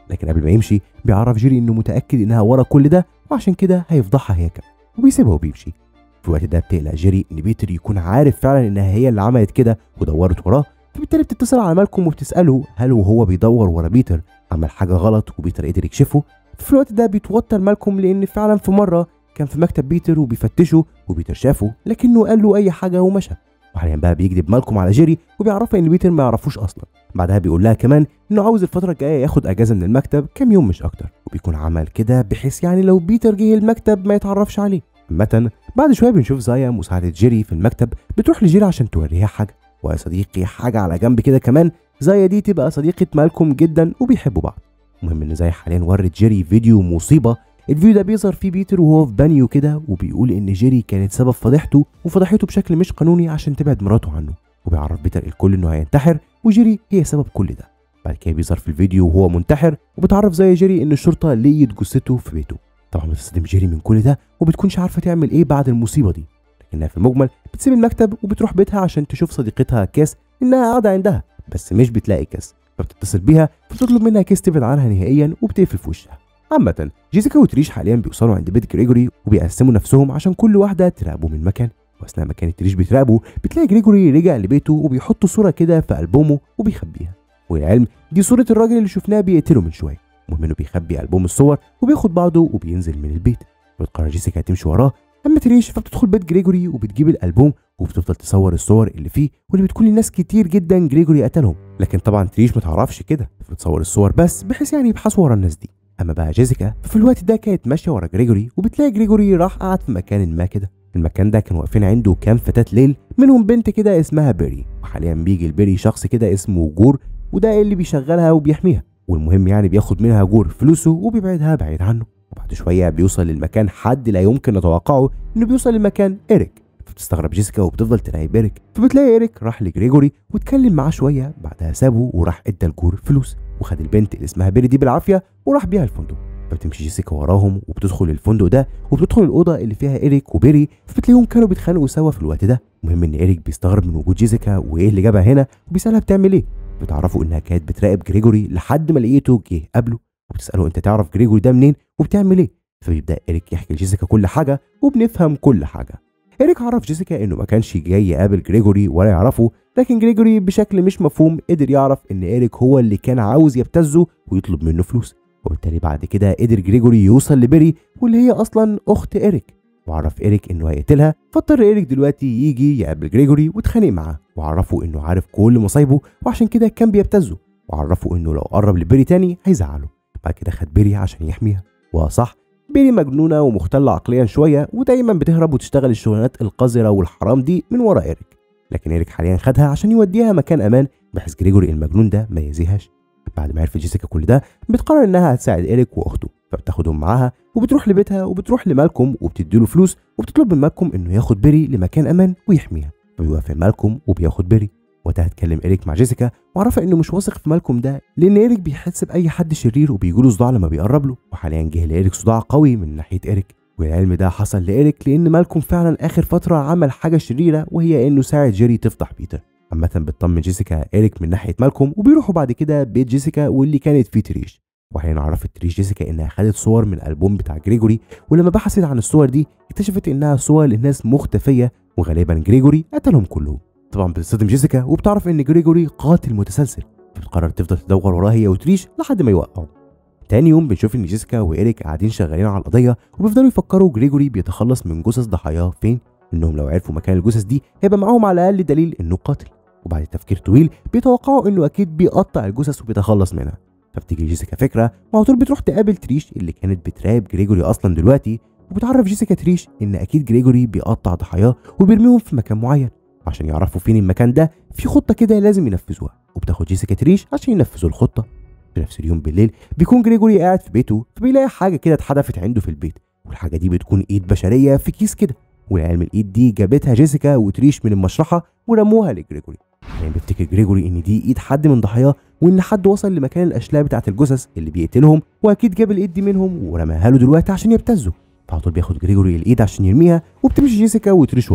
لكن قبل ما يمشي بيعرف جيري انه متاكد انها ورا كل ده وعشان كده هيفضحها هي كمان وبيسيبها وبيمشي في الوقت ده بتقلق جيري ان بيتر يكون عارف فعلا انها هي اللي عملت كده ودورت وراه فبالتالي بتتصل على مالكم وبتساله هل وهو بيدور ورا بيتر عمل حاجه غلط وبيتر قدر يكشفه في الوقت ده بيتوتر مالكم لان فعلا في مره كان في مكتب بيتر وبيفتشه وبيتر شافه لكنه قال له اي حاجه ومشى وحاليا بقى بيكذب مالكم على جيري وبيعرفها ان بيتر ما يعرفوش اصلا بعدها بيقول لها كمان انه عاوز الفتره الجايه ياخد اجازه من المكتب كام يوم مش اكتر وبيكون عمل كده بحيث يعني لو بيتر جه المكتب ما يتعرفش عليه عامة بعد شويه بنشوف زايا مساعده جيري في المكتب بتروح لجيري عشان توريها حاجه ويا صديقي حاجه على جنب كده كمان زايا دي تبقى صديقه مالكم جدا وبيحبوا بعض المهم ان زايا حاليا ورت جيري فيديو مصيبه الفيديو ده بيظهر فيه بيتر وهو في بانيو كده وبيقول ان جيري كانت سبب فضيحته وفضحته بشكل مش قانوني عشان تبعد مراته عنه وبيعرف بيتر الكل انه هينتحر وجيري هي سبب كل ده بعد كده بيظهر في الفيديو وهو منتحر وبتعرف زي جيري ان الشرطه لقيت جثته في بيته طبعا بتصدم جيري من كل ده وبتكونش عارفه تعمل ايه بعد المصيبه دي لكنها في المجمل بتسيب المكتب وبتروح بيتها عشان تشوف صديقتها كاس انها قاعده عندها بس مش بتلاقي كاس فبتتصل بيها فبتطلب منها كاس تبعد عنها نهائيا وبتقفل في وشها عامة جيسيكا وتريش حاليا بيوصلوا عند بيت جريجوري وبيقسموا نفسهم عشان كل واحدة تراقبه من مكان واثناء ما كانت تريش بتراقبه بتلاقي جريجوري رجع لبيته وبيحط صورة كده في ألبومه وبيخبيها وللعلم دي صورة الراجل اللي شفناه بيقتله من شوية المهم انه بيخبي ألبوم الصور وبياخد بعضه وبينزل من البيت بتقرر جيسيكا تمشي وراه اما تريش فبتدخل بيت جريجوري وبتجيب الالبوم وبتفضل تصور الصور اللي فيه واللي بتكون لناس كتير جدا جريجوري قتلهم لكن طبعا تريش ما تعرفش كده بتصور الصور بس بحيث يعني يبحثوا ورا الناس دي اما بقى جيسيكا ففي الوقت ده كانت ماشيه ورا جريجوري وبتلاقي جريجوري راح قعد في مكان ما كده المكان ده كان واقفين عنده كام فتاة ليل منهم بنت كده اسمها بيري وحاليا بيجي البيري شخص كده اسمه جور وده اللي بيشغلها وبيحميها والمهم يعني بياخد منها جور فلوسه وبيبعدها بعيد عنه وبعد شويه بيوصل للمكان حد لا يمكن نتوقعه انه بيوصل لمكان ايريك فبتستغرب جيسيكا وبتفضل تراقب ايريك فبتلاقي ايريك راح لجريجوري واتكلم معاه شويه بعدها سابه وراح ادى الجور فلوس وخد البنت اللي اسمها بيري دي بالعافيه وراح بيها الفندق فبتمشي جيسيكا وراهم وبتدخل الفندق ده وبتدخل الاوضه اللي فيها ايريك وبيري فبتلاقيهم كانوا بيتخانقوا سوا في الوقت ده المهم ان ايريك بيستغرب من وجود جيسيكا وايه اللي جابها هنا وبيسالها بتعمل ايه بتعرفوا انها كانت بتراقب جريجوري لحد ما لقيته جه قبله وبتساله انت تعرف جريجوري ده منين وبتعمل ايه فبيبدا ايريك يحكي لجيسيكا كل حاجه وبنفهم كل حاجه ايريك عرف جيسيكا انه ما كانش جاي يقابل جريجوري ولا يعرفه لكن جريجوري بشكل مش مفهوم قدر يعرف ان ايريك هو اللي كان عاوز يبتزه ويطلب منه فلوس وبالتالي بعد كده قدر جريجوري يوصل لبيري واللي هي اصلا اخت ايريك وعرف ايريك انه هيقتلها فاضطر ايريك دلوقتي يجي يقابل جريجوري ويتخانق معاه وعرفه انه عارف كل مصايبه وعشان كده كان بيبتزه وعرفه انه لو قرب لبيري تاني هيزعله بعد كده خد بيري عشان يحميها وصح بيري مجنونه ومختله عقليا شويه ودايما بتهرب وتشتغل الشغلانات القذره والحرام دي من ورا ايريك لكن ايريك حاليا خدها عشان يوديها مكان امان بحيث جريجوري المجنون ده ما يأذيهاش بعد ما عرفت جيسيكا كل ده بتقرر انها هتساعد ايريك واخته فبتاخدهم معاها وبتروح لبيتها وبتروح لمالكوم وبتديله فلوس وبتطلب من مالكوم انه ياخد بيري لمكان امان ويحميها فبيوافق مالكوم وبياخد بيري وقتها اتكلم ايريك مع جيسيكا وعرفها انه مش واثق في مالكوم ده لان ايريك بيحس باي حد شرير وبيجيله صداع لما بيقرب له وحاليا جه لايريك صداع قوي من ناحيه ايريك والعلم ده حصل لايريك لان مالكوم فعلا اخر فتره عمل حاجه شريره وهي انه ساعد جيري تفضح بيتر عامة بتطمن جيسيكا ايريك من ناحيه مالكوم وبيروحوا بعد كده بيت جيسيكا واللي كانت فيه تريش وحين عرفت تريش جيسيكا انها خدت صور من الالبوم بتاع جريجوري ولما بحثت عن الصور دي اكتشفت انها صور لناس مختفيه وغالبا جريجوري قتلهم كلهم طبعا بتصدم جيسيكا وبتعرف ان جريجوري قاتل متسلسل فبتقرر تفضل تدور وراه هي وتريش لحد ما يوقعوا تاني يوم بنشوف ان جيسيكا وايريك قاعدين شغالين على القضيه وبيفضلوا يفكروا جريجوري بيتخلص من جثث ضحاياه فين انهم لو عرفوا مكان الجثث دي هيبقى معاهم على الاقل دليل انه قاتل وبعد تفكير طويل بيتوقعوا انه اكيد بيقطع الجثث وبيتخلص منها فبتيجي جيسيكا فكره وعلى طول بتروح تقابل تريش اللي كانت بتراقب جريجوري اصلا دلوقتي وبتعرف جيسيكا تريش ان اكيد جريجوري بيقطع ضحاياه وبيرميهم في مكان معين عشان يعرفوا فين المكان ده في خطه كده لازم ينفذوها وبتاخد جيسيكا تريش عشان ينفذوا الخطه في نفس اليوم بالليل بيكون جريجوري قاعد في بيته فبيلاقي حاجه كده اتحدفت عنده في البيت والحاجه دي بتكون ايد بشريه في كيس كده والعلم الايد دي جابتها جيسيكا وتريش من المشرحه ورموها لجريجوري يعني بيفتكر جريجوري ان دي ايد حد من ضحاياه وان حد وصل لمكان الاشلاء بتاعت الجثث اللي بيقتلهم واكيد جاب الايد دي منهم ورماها له دلوقتي عشان يبتزه فعلى طول بياخد جريجوري الايد عشان يرميها وبتمشي جيسيكا وتريش وراه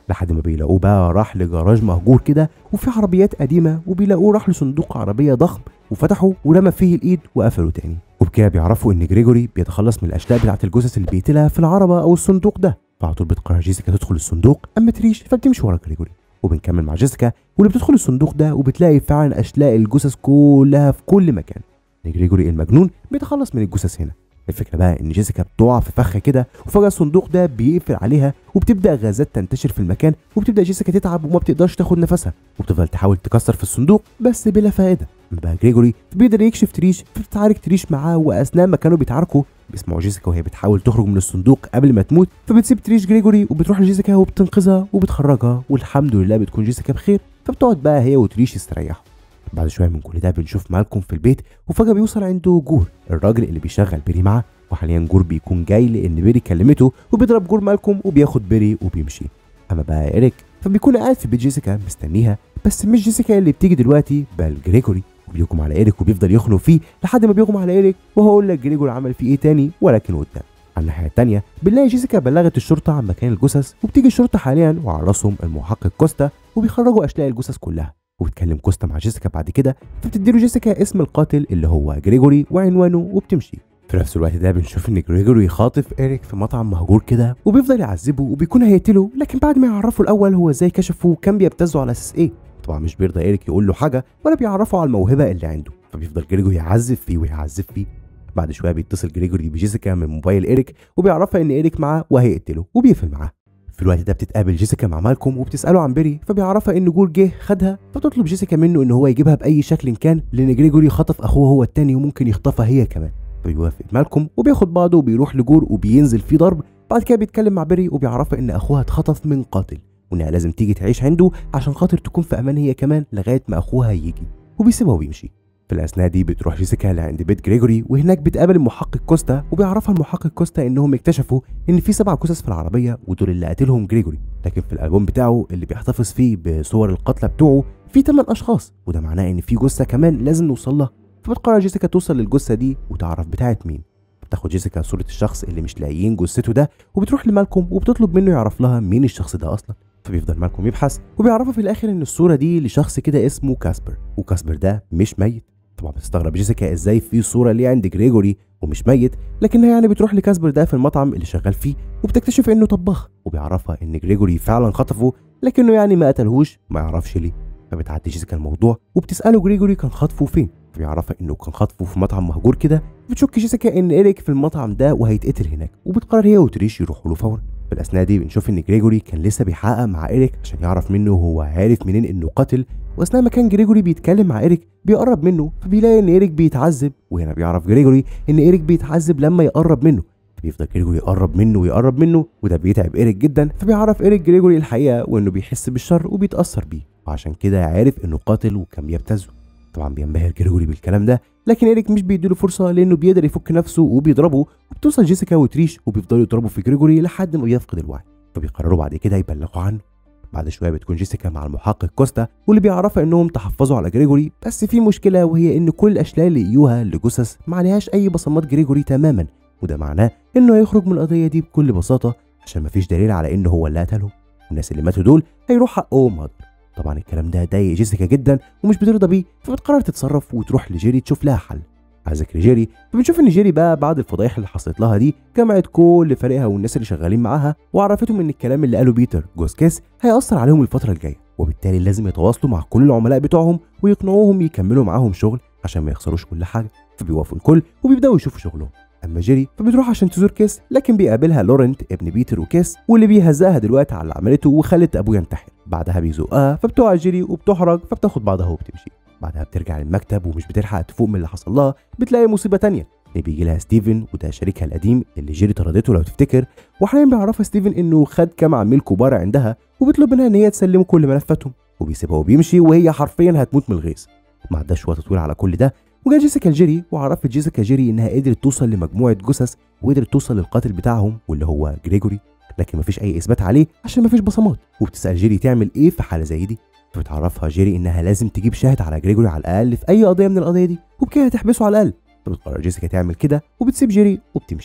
لحد ما بيلاقوه بقى راح لجراج مهجور كده وفي عربيات قديمه وبيلاقوه راح لصندوق عربيه ضخم وفتحه ورمى فيه الايد وقفله تاني وبكده بيعرفوا ان جريجوري بيتخلص من الاشلاء بتاعت الجثث اللي بيقتلها في العربه او الصندوق ده فعلى طول بتقرر جيسيكا تدخل الصندوق اما تريش فبتمشي ورا جريجوري وبنكمل مع جيسيكا واللي بتدخل الصندوق ده وبتلاقي فعلا اشلاء الجثث كلها في كل مكان جريجوري المجنون بيتخلص من الجثث هنا الفكره بقى ان جيسيكا بتقع في فخ كده وفجاه الصندوق ده بيقفل عليها وبتبدا غازات تنتشر في المكان وبتبدا جيسيكا تتعب وما بتقدرش تاخد نفسها وبتفضل تحاول تكسر في الصندوق بس بلا فائده أما بقى جريجوري بيقدر يكشف تريش فبتتعارك تريش معاه واثناء ما كانوا بيتعاركوا بيسمعوا جيسيكا وهي بتحاول تخرج من الصندوق قبل ما تموت فبتسيب تريش جريجوري وبتروح لجيسيكا وبتنقذها وبتخرجها والحمد لله بتكون جيسيكا بخير فبتقعد بقى هي وتريش يستريحوا بعد شويه من كل ده بنشوف مالكم في البيت وفجاه بيوصل عنده جور الراجل اللي بيشغل بيري معاه وحاليا جور بيكون جاي لان بيري كلمته وبيضرب جور مالكم وبياخد بيري وبيمشي اما بقى ايريك فبيكون قاعد في بيت جيسيكا مستنيها بس مش جيسيكا اللي بتيجي دلوقتي بل جريجوري وبيغم على ايريك وبيفضل يخنق فيه لحد ما بيغم على ايريك وهقول لك جريجوري عمل فيه ايه تاني ولكن قدام على الناحيه التانيه بنلاقي جيسيكا بلغت الشرطه عن مكان الجثث وبتيجي الشرطه حاليا وعلى راسهم المحقق كوستا وبيخرجوا اشلاء الجثث كلها وبتكلم كوستا مع جيسيكا بعد كده فبتديله جيسيكا اسم القاتل اللي هو جريجوري وعنوانه وبتمشي في نفس الوقت ده بنشوف ان جريجوري خاطف ايريك في مطعم مهجور كده وبيفضل يعذبه وبيكون هيقتله لكن بعد ما يعرفه الاول هو ازاي كشفه وكان بيبتزه على اساس ايه طبعا مش بيرضى ايريك يقول له حاجه ولا بيعرفه على الموهبه اللي عنده فبيفضل جريجوري يعذب فيه ويعذب فيه بعد شويه بيتصل جريجوري بجيسيكا من موبايل ايريك وبيعرفها ان ايريك معاه وهيقتله وبيقفل معاه في الوقت ده بتتقابل جيسيكا مع مالكوم وبتساله عن بيري فبيعرفها ان جور جه خدها فبتطلب جيسيكا منه ان هو يجيبها باي شكل كان لان جريجوري خطف اخوه هو التاني وممكن يخطفها هي كمان فبيوافق مالكوم وبياخد بعضه وبيروح لجور وبينزل فيه ضرب بعد كده بيتكلم مع بيري وبيعرفها ان اخوها اتخطف من قاتل وانها لازم تيجي تعيش عنده عشان خاطر تكون في امان هي كمان لغايه ما اخوها يجي وبيسيبها وبيمشي في الاثناء دي بتروح جيسيكا لعند بيت جريجوري وهناك بتقابل المحقق كوستا وبيعرفها المحقق كوستا انهم اكتشفوا ان في سبع جثث في العربيه ودول اللي قتلهم جريجوري لكن في الالبوم بتاعه اللي بيحتفظ فيه بصور القتلى بتوعه في 8 اشخاص وده معناه ان في جثه كمان لازم نوصل لها فبتقرر جيسيكا توصل للجثه دي وتعرف بتاعت مين بتاخد جيسيكا صورة الشخص اللي مش لاقيين جثته ده وبتروح لمالكوم وبتطلب منه يعرف لها مين الشخص ده اصلا فبيفضل مالكوم يبحث وبيعرفها في الاخر ان الصورة دي لشخص كده اسمه كاسبر وكاسبر ده مش ميت طبعا بتستغرب جيسيكا ازاي في صورة ليه عند جريجوري ومش ميت لكنها يعني بتروح لكاسبر ده في المطعم اللي شغال فيه وبتكتشف انه طباخ وبيعرفها ان جريجوري فعلا خطفه لكنه يعني ما قتلهوش ما يعرفش ليه فبتعدي جيسيكا الموضوع وبتساله جريجوري كان خطفه فين فبيعرفها انه كان خطفه في مطعم مهجور كده بتشك جيسيكا ان ايريك في المطعم ده وهيتقتل هناك وبتقرر هي وتريش يروحوا له فورا في الاثناء دي بنشوف ان جريجوري كان لسه بيحقق مع ايريك عشان يعرف منه هو عارف منين انه قتل واثناء ما كان جريجوري بيتكلم مع ايريك بيقرب منه فبيلاقي ان ايريك بيتعذب وهنا بيعرف جريجوري ان ايريك بيتعذب لما يقرب منه فبيفضل جريجوري يقرب منه ويقرب منه وده بيتعب ايريك جدا فبيعرف ايريك جريجوري الحقيقه وانه بيحس بالشر وبيتاثر بيه وعشان كده عارف انه قاتل وكان بيبتزه طبعا بينبهر جريجوري بالكلام ده لكن ايريك مش بيديله فرصه لانه بيقدر يفك نفسه وبيضربه وبتوصل جيسيكا وتريش وبيفضلوا يضربوا في جريجوري لحد ما بيفقد الوعي فبيقرروا بعد كده يبلغوا عنه بعد شويه بتكون جيسيكا مع المحقق كوستا واللي بيعرفها انهم تحفظوا على جريجوري بس في مشكله وهي ان كل الاشلاء اللي لقيوها لجثث ما عليهاش اي بصمات جريجوري تماما وده معناه انه هيخرج من القضيه دي بكل بساطه عشان مفيش دليل على انه هو اللي قتلهم الناس اللي ماتوا دول هيروح حقهم هدر طبعا الكلام ده ضايق جيسيكا جدا ومش بترضى بيه فبتقرر تتصرف وتروح لجيري تشوف لها حل على ذكر جيري فبنشوف ان جيري بقى بعد الفضايح اللي حصلت لها دي جمعت كل فريقها والناس اللي شغالين معاها وعرفتهم ان الكلام اللي قاله بيتر جوز كيس هيأثر عليهم الفتره الجايه وبالتالي لازم يتواصلوا مع كل العملاء بتوعهم ويقنعوهم يكملوا معاهم شغل عشان ما يخسروش كل حاجه فبيوافقوا الكل وبيبداوا يشوفوا شغلهم اما جيري فبتروح عشان تزور كيس لكن بيقابلها لورنت ابن بيتر وكيس واللي بيهزقها دلوقتي على اللي عملته وخلت ابوه ينتحر بعدها بيزقها فبتقع جيري وبتحرج فبتاخد بعضها وبتمشي بعدها بترجع للمكتب ومش بتلحق تفوق من اللي حصل لها بتلاقي مصيبه تانية ان بيجي لها ستيفن وده شريكها القديم اللي جيري طردته لو تفتكر وحاليا بيعرفها ستيفن انه خد كام عميل كبار عندها وبيطلب منها ان هي تسلمه كل ملفاتهم وبيسيبها وبيمشي وهي حرفيا هتموت من الغيظ ما عداش وقت طويل على كل ده وجا جيسيكا جيري وعرفت جيسيكا جيري انها قدرت توصل لمجموعه جثث وقدرت توصل للقاتل بتاعهم واللي هو جريجوري لكن مفيش اي اثبات عليه عشان مفيش بصمات وبتسال جيري تعمل ايه في حاله زي دي فبتعرفها جيري انها لازم تجيب شاهد على جريجوري على الاقل في اي قضيه من القضايا دي وبكده هتحبسه على الاقل فبتقرر جيسيكا تعمل كده وبتسيب جيري وبتمشي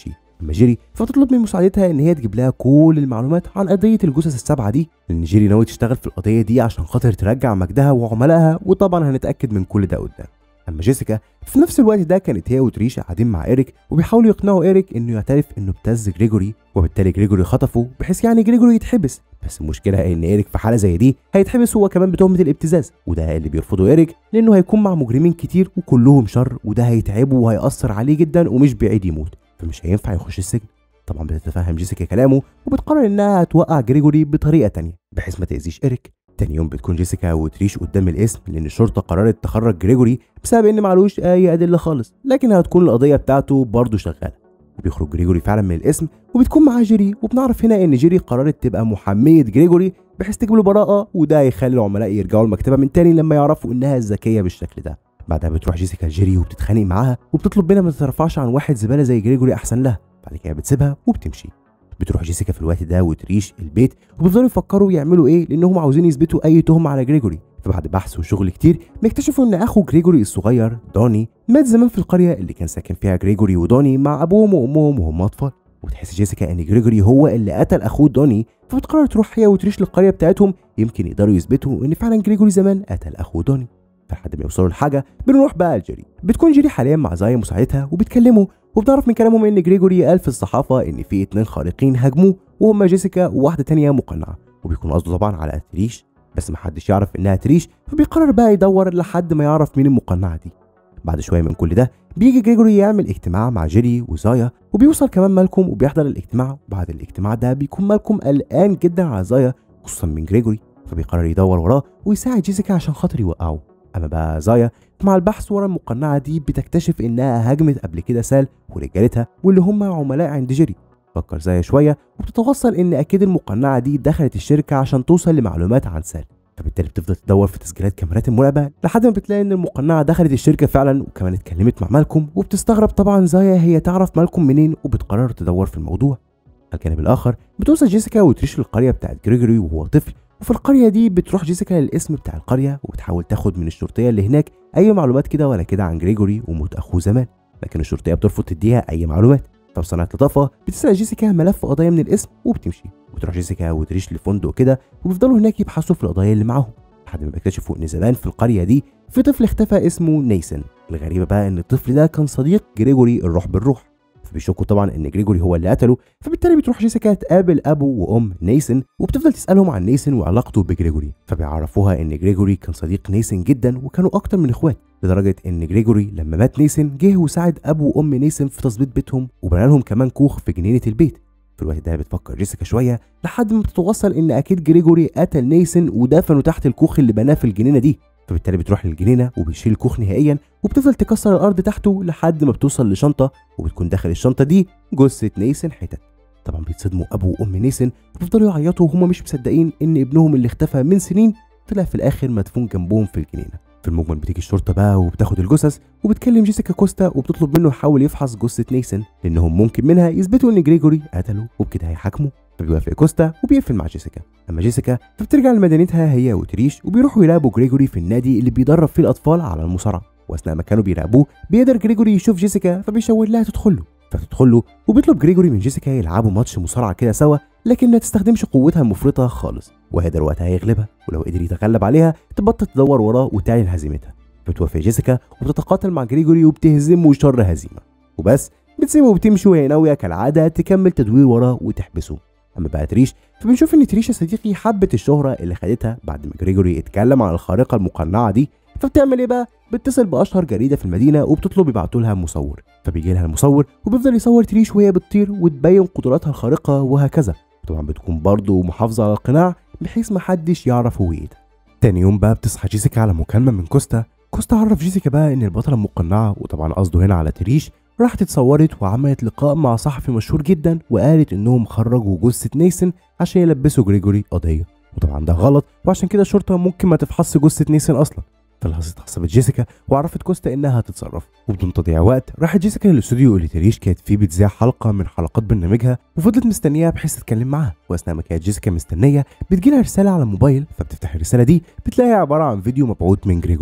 اما جيري فتطلب من مساعدتها ان هي تجيب لها كل المعلومات عن قضيه الجثث السبعه دي لان جيري ناوي تشتغل في القضيه دي عشان خاطر ترجع مجدها وعملائها وطبعا هنتاكد من كل ده قدام اما جيسيكا في نفس الوقت ده كانت هي وتريش قاعدين مع ايريك وبيحاولوا يقنعوا ايريك انه يعترف انه ابتز جريجوري وبالتالي جريجوري خطفه بحيث يعني جريجوري يتحبس بس المشكله ان ايريك في حاله زي دي هيتحبس هو كمان بتهمه الابتزاز وده اللي بيرفضه ايريك لانه هيكون مع مجرمين كتير وكلهم شر وده هيتعبه وهيأثر عليه جدا ومش بعيد يموت فمش هينفع يخش السجن طبعا بتتفهم جيسيكا كلامه وبتقرر انها هتوقع جريجوري بطريقه تانية بحيث ما تاذيش ايريك تاني يوم بتكون جيسيكا وتريش قدام الاسم لان الشرطه قررت تخرج جريجوري بسبب ان معلوش اي ادله خالص لكن هتكون القضيه بتاعته برضه شغاله وبيخرج جريجوري فعلا من الاسم وبتكون معاه جيري وبنعرف هنا ان جيري قررت تبقى محاميه جريجوري بحيث تجيب له براءه وده هيخلي العملاء يرجعوا المكتبه من تاني لما يعرفوا انها ذكيه بالشكل ده بعدها بتروح جيسيكا لجيري وبتتخانق معاها وبتطلب منها ما تترفعش عن واحد زباله زي جريجوري احسن لها بعد كده بتسيبها وبتمشي بتروح جيسيكا في الوقت ده وتريش البيت وبيفضلوا يفكروا يعملوا ايه لانهم عاوزين يثبتوا اي تهمه على جريجوري فبعد بحث وشغل كتير بيكتشفوا ان اخو جريجوري الصغير دوني مات زمان في القريه اللي كان ساكن فيها جريجوري ودوني مع ابوهم وامهم وهم اطفال وتحس جيسيكا ان جريجوري هو اللي قتل اخوه دوني فبتقرر تروح هي وتريش للقريه بتاعتهم يمكن يقدروا يثبتوا ان فعلا جريجوري زمان قتل اخوه دوني فلحد ما يوصلوا لحاجه بنروح بقى لجيري بتكون جيري حاليا مع زايا مساعدتها وبيتكلموا وبنعرف من كلامهم ان جريجوري قال في الصحافه ان في اتنين خارقين هاجموه وهما جيسيكا وواحده تانية مقنعه وبيكون قصده طبعا على تريش بس محدش يعرف انها تريش فبيقرر بقى يدور لحد ما يعرف مين المقنعه دي بعد شويه من كل ده بيجي جريجوري يعمل اجتماع مع جيري وزايا وبيوصل كمان مالكوم وبيحضر الاجتماع وبعد الاجتماع ده بيكون مالكوم قلقان جدا على زايا خصوصا من جريجوري فبيقرر يدور وراه ويساعد جيسيكا عشان خاطر يوقعه اما بقى زايا مع البحث ورا المقنعه دي بتكتشف انها هاجمت قبل كده سال ورجالتها واللي هم عملاء عند جيري فكر زايا شويه وبتتوصل ان اكيد المقنعه دي دخلت الشركه عشان توصل لمعلومات عن سال فبالتالي بتفضل تدور في تسجيلات كاميرات المراقبه لحد ما بتلاقي ان المقنعه دخلت الشركه فعلا وكمان اتكلمت مع مالكوم وبتستغرب طبعا زايا هي تعرف مالكوم منين وبتقرر تدور في الموضوع على الجانب الاخر بتوصل جيسيكا وتريش للقريه بتاعت جريجوري وهو طفل وفي القريه دي بتروح جيسيكا للاسم بتاع القريه وبتحاول تاخد من الشرطيه اللي هناك اي معلومات كده ولا كده عن جريجوري وموت اخوه زمان لكن الشرطيه بترفض تديها اي معلومات فبصنعة لطافة بتسرق جيسيكا ملف قضايا من الاسم وبتمشي وتروح جيسيكا وتريش لفندق كده وبيفضلوا هناك يبحثوا في القضايا اللي معاهم لحد ما بيكتشفوا ان زمان في القريه دي في طفل اختفى اسمه نيسن الغريبه بقى ان الطفل ده كان صديق جريجوري الروح بالروح فبيشكوا طبعا ان جريجوري هو اللي قتله فبالتالي بتروح جيسيكا تقابل ابو وام نيسن وبتفضل تسالهم عن نيسن وعلاقته بجريجوري فبيعرفوها ان جريجوري كان صديق نيسن جدا وكانوا اكتر من اخوات لدرجه ان جريجوري لما مات نيسن جه وساعد ابو وام نيسن في تظبيط بيتهم وبنى لهم كمان كوخ في جنينه البيت في الوقت ده بتفكر جيسيكا شويه لحد ما بتتوصل ان اكيد جريجوري قتل نيسن ودفنه تحت الكوخ اللي بناه في الجنينه دي فبالتالي بتروح للجنينه وبيشيل الكوخ نهائيا وبتفضل تكسر الارض تحته لحد ما بتوصل لشنطه وبتكون داخل الشنطه دي جثه نيسن حتت طبعا بيتصدموا ابو وام نيسن وبيفضلوا يعيطوا وهم مش مصدقين ان ابنهم اللي اختفى من سنين طلع في الاخر مدفون جنبهم في الجنينه في المجمل بتيجي الشرطه بقى وبتاخد الجثث وبتكلم جيسيكا كوستا وبتطلب منه يحاول يفحص جثه نيسن لانهم ممكن منها يثبتوا ان جريجوري قتله وبكده هيحاكمه فبيوافق كوستا وبيقفل مع جيسيكا اما جيسيكا فبترجع لمدينتها هي وتريش وبيروحوا يراقبوا جريجوري في النادي اللي بيدرب فيه الاطفال على المصارعه واثناء ما كانوا بيراقبوه بيقدر جريجوري يشوف جيسيكا فبيشاور لها تدخل له فتدخل له وبيطلب جريجوري من جيسيكا يلعبوا ماتش مصارعه كده سوا لكن ما تستخدمش قوتها المفرطه خالص وهيقدر وقتها هيغلبها ولو قدر يتغلب عليها تبطل تدور وراه وتعلن هزيمتها بتوافق جيسيكا وبتتقاتل مع جريجوري وبتهزمه شر هزيمه وبس بتسيبه وبتمشي وهي ناويه كالعاده تكمل تدوير وراه وتحبسه اما بقى تريش فبنشوف ان تريش يا صديقي حبت الشهره اللي خدتها بعد ما جريجوري اتكلم عن الخارقه المقنعه دي فبتعمل ايه بقى؟ بتتصل باشهر جريده في المدينه وبتطلب يبعتوا لها مصور فبيجي لها المصور وبيفضل يصور تريش وهي بتطير وتبين قدراتها الخارقه وهكذا طبعا بتكون برضه محافظه على القناع بحيث محدش يعرف هويتها تاني يوم بقى بتصحى جيسيكا على مكالمه من كوستا كوستا عرف جيسيكا بقى ان البطله المقنعه وطبعا قصده هنا على تريش راحت اتصورت وعملت لقاء مع صحفي مشهور جدا وقالت انهم خرجوا جثه نيسن عشان يلبسوا جريجوري قضيه وطبعا ده غلط وعشان كده الشرطه ممكن ما تفحصش جثه نيسن اصلا فاللحظة اتعصبت جيسيكا وعرفت كوستا انها هتتصرف وبدون تضييع وقت راحت جيسيكا للاستوديو اللي تريش كانت فيه بتذاع حلقه من حلقات برنامجها وفضلت مستنياها بحيث تتكلم معاها واثناء ما كانت جيسيكا مستنيه بتجيلها رساله على الموبايل فبتفتح الرساله دي بتلاقيها عباره عن فيديو مبعوث من جريجوري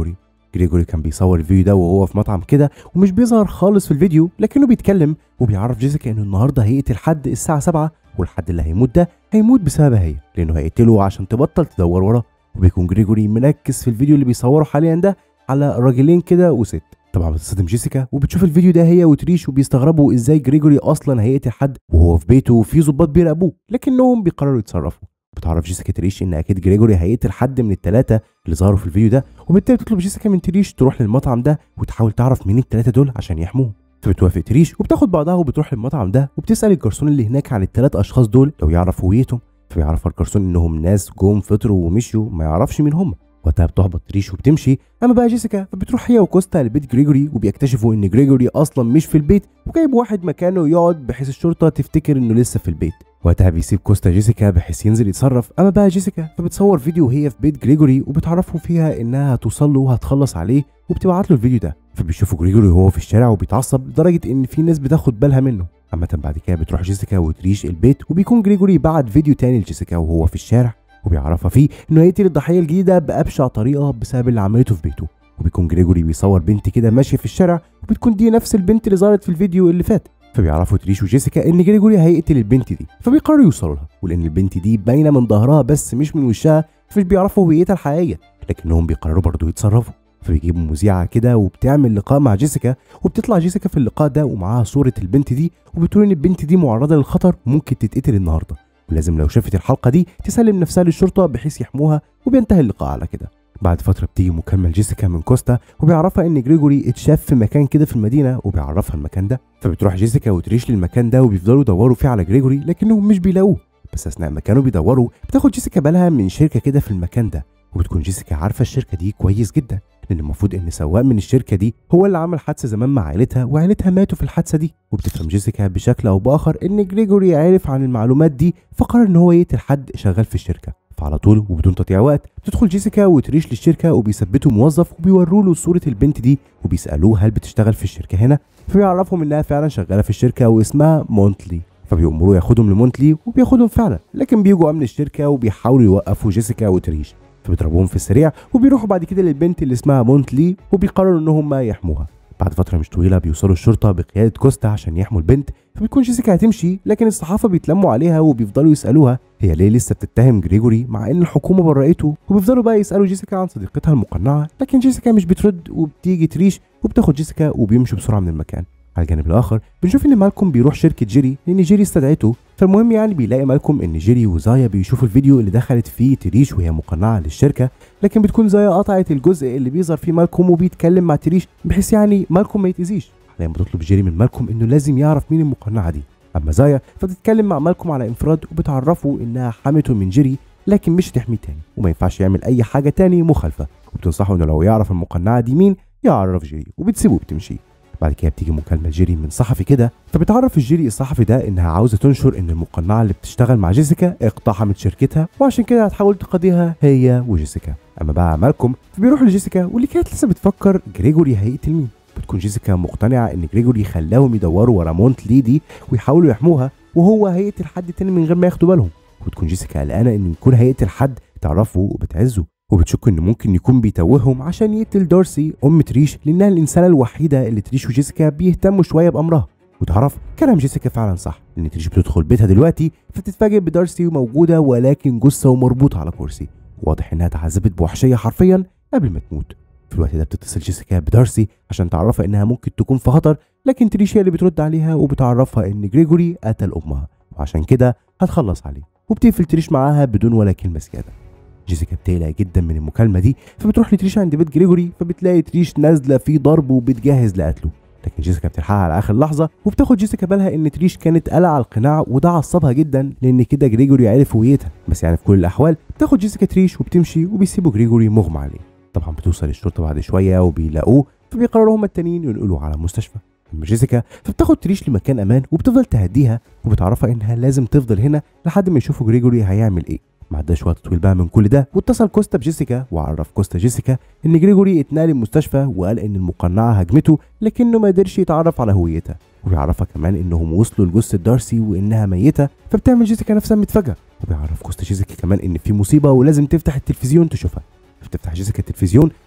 جريجوري كان بيصور الفيديو ده وهو في مطعم كده ومش بيظهر خالص في الفيديو لكنه بيتكلم وبيعرف جيسيكا انه النهارده هيقتل حد الساعه 7 والحد اللي هيموت ده هيموت بسببها هي لانه هيقتله عشان تبطل تدور وراه وبيكون جريجوري مركز في الفيديو اللي بيصوره حاليا ده على راجلين كده وست طبعا بتصدم جيسيكا وبتشوف الفيديو ده هي وتريش وبيستغربوا ازاي جريجوري اصلا هيقتل حد وهو في بيته وفي ظباط بيراقبوه لكنهم بيقرروا يتصرفوا بتعرف جيسيكا تريش ان اكيد جريجوري هيقتل حد من الثلاثه اللي ظهروا في الفيديو ده وبالتالي بتطلب جيسيكا من تريش تروح للمطعم ده وتحاول تعرف مين الثلاثه دول عشان يحموهم فبتوافق تريش وبتاخد بعضها وبتروح للمطعم ده وبتسال الجرسون اللي هناك عن الثلاث اشخاص دول لو يعرف هويتهم فبيعرف الجرسون انهم ناس جم فطروا ومشيوا ما يعرفش مين هم وقتها بتحبط تريش وبتمشي اما بقى جيسيكا فبتروح هي وكوستا لبيت جريجوري وبيكتشفوا ان جريجوري اصلا مش في البيت وجايب واحد مكانه يقعد بحيث الشرطه تفتكر انه لسه في البيت وقتها بيسيب كوستا جيسيكا بحيث ينزل يتصرف اما بقى جيسيكا فبتصور فيديو وهي في بيت جريجوري وبتعرفه فيها انها هتوصل له وهتخلص عليه وبتبعت له الفيديو ده فبيشوفوا جريجوري وهو في الشارع وبيتعصب لدرجه ان في ناس بتاخد بالها منه عامة بعد كده بتروح جيسيكا وتريش البيت وبيكون جريجوري بعت فيديو تاني لجيسيكا وهو في الشارع وبيعرفها فيه انه هيقتل الضحيه الجديده بابشع طريقه بسبب اللي عملته في بيته وبيكون جريجوري بيصور بنت كده ماشيه في الشارع وبتكون دي نفس البنت اللي ظهرت في الفيديو اللي فات فبيعرفوا تريش وجيسيكا ان جريجوري هيقتل البنت دي فبيقرروا يوصلوا لها ولان البنت دي باينه من ظهرها بس مش من وشها فمش بيعرفوا هويتها الحقيقيه لكنهم بيقرروا برضه يتصرفوا فبيجيبوا مذيعه كده وبتعمل لقاء مع جيسيكا وبتطلع جيسيكا في اللقاء ده ومعاها صوره البنت دي وبتقول ان البنت دي معرضه للخطر وممكن تتقتل النهارده ولازم لو شافت الحلقه دي تسلم نفسها للشرطه بحيث يحموها وبينتهي اللقاء على كده بعد فتره بتيجي مكالمه لجيسيكا من كوستا وبيعرفها ان جريجوري اتشاف في مكان كده في المدينه وبيعرفها المكان ده فبتروح جيسيكا وتريش للمكان ده وبيفضلوا يدوروا فيه على جريجوري لكنهم مش بيلاقوه بس اثناء ما كانوا بيدوروا بتاخد جيسيكا بالها من شركه كده في المكان ده وبتكون جيسيكا عارفه الشركه دي كويس جدا لان المفروض ان سواق من الشركه دي هو اللي عمل حادثه زمان مع عيلتها وعيلتها ماتوا في الحادثه دي وبتفهم جيسيكا بشكل او باخر ان جريجوري عرف عن المعلومات دي فقرر ان هو يقتل حد شغال في الشركه فعلى طول وبدون تضييع وقت بتدخل جيسيكا وتريش للشركه وبيثبتوا موظف وبيوروا له صوره البنت دي وبيسالوه هل بتشتغل في الشركه هنا فبيعرفهم انها فعلا شغاله في الشركه واسمها مونتلي فبيأمروا ياخدهم لمونتلي وبياخدهم فعلا لكن بيجوا امن الشركه وبيحاولوا يوقفوا جيسيكا وتريش فبيضربوهم في السريع وبيروحوا بعد كده للبنت اللي اسمها مونتلي وبيقرروا ان هم يحموها بعد فتره مش طويله بيوصلوا الشرطه بقياده كوستا عشان يحموا البنت فبتكون جيسيكا هتمشي لكن الصحافه بيتلموا عليها وبيفضلوا يسالوها هي ليه لسه بتتهم جريجوري مع ان الحكومه برأته وبيفضلوا بقى يسالوا جيسيكا عن صديقتها المقنعه لكن جيسيكا مش بترد وبتيجي تريش وبتاخد جيسيكا وبيمشوا بسرعه من المكان على الجانب الاخر بنشوف ان مالكوم بيروح شركه جيري لان جيري استدعته فالمهم يعني بيلاقي مالكوم ان جيري وزايا بيشوفوا الفيديو اللي دخلت فيه تريش وهي مقنعه للشركه لكن بتكون زايا قطعت الجزء اللي بيظهر فيه مالكوم وبيتكلم مع تريش بحيث يعني مالكوم ما يتاذيش حاليا بتطلب جيري من مالكوم انه لازم يعرف مين المقنعه دي اما زايا فبتتكلم مع مالكوم على انفراد وبتعرفه انها حمته من جيري لكن مش هتحميه تاني وما ينفعش يعمل اي حاجه تاني مخالفه وبتنصحه انه لو يعرف المقنعه دي مين يعرف جيري وبتسيبه وبتمشي بعد كده بتيجي مكالمه جيري من صحفي كده فبتعرف الجيري الصحفي ده انها عاوزه تنشر ان المقنعه اللي بتشتغل مع جيسيكا اقتحمت شركتها وعشان كده هتحاول تقاضيها هي وجيسيكا اما بقى مالكوم فبيروح لجيسيكا واللي كانت لسه بتفكر جريجوري هيقتل مين بتكون جيسيكا مقتنعه ان جريجوري خلاهم يدوروا ورا مونت لي دي ويحاولوا يحموها وهو هيقتل حد تاني من غير ما ياخدوا بالهم وبتكون جيسيكا قلقانه انه يكون هيقتل حد تعرفه وبتعزه وبتشك انه ممكن يكون بيتوههم عشان يقتل دارسي ام تريش لانها الانسانه الوحيده اللي تريش وجيسيكا بيهتموا شويه بامرها وتعرف كلام جيسيكا فعلا صح ان تريش بتدخل بيتها دلوقتي فتتفاجئ بدارسي موجوده ولكن جثه ومربوطه على كرسي واضح انها اتعذبت بوحشيه حرفيا قبل ما تموت في الوقت ده بتتصل جيسيكا بدارسي عشان تعرفها انها ممكن تكون في خطر لكن تريش هي اللي بترد عليها وبتعرفها ان جريجوري قتل امها وعشان كده هتخلص عليه وبتقفل تريش معاها بدون ولا كلمه زياده جيسيكا بتقلق جدا من المكالمه دي فبتروح لتريش عند بيت جريجوري فبتلاقي تريش نازله في ضرب وبتجهز لقتله لكن جيسيكا بتلحقها على اخر لحظه وبتاخد جيسيكا بالها ان تريش كانت قلع القناع وده عصبها جدا لان كده جريجوري عرف هويتها بس يعني في كل الاحوال بتاخد جيسيكا تريش وبتمشي وبيسيبوا جريجوري مغمى عليه طبعا بتوصل الشرطه بعد شويه وبيلاقوه فبيقرروا هما التانيين ينقلوه على المستشفى اما جيسيكا فبتاخد تريش لمكان امان وبتفضل تهديها وبتعرفها انها لازم تفضل هنا لحد ما يشوفوا جريجوري هيعمل ايه ما عداش وقت طويل بقى من كل ده واتصل كوستا بجيسيكا وعرف كوستا جيسيكا ان جريجوري اتنقل المستشفى وقال ان المقنعه هجمته لكنه ما قدرش يتعرف على هويتها وبيعرفها كمان انهم وصلوا لجثه دارسي وانها ميته فبتعمل جيسيكا نفسها متفاجئه وبيعرف كوستا جيسيكا كمان ان في مصيبه ولازم تفتح التلفزيون تشوفها بتفتح جيسيكا التلفزيون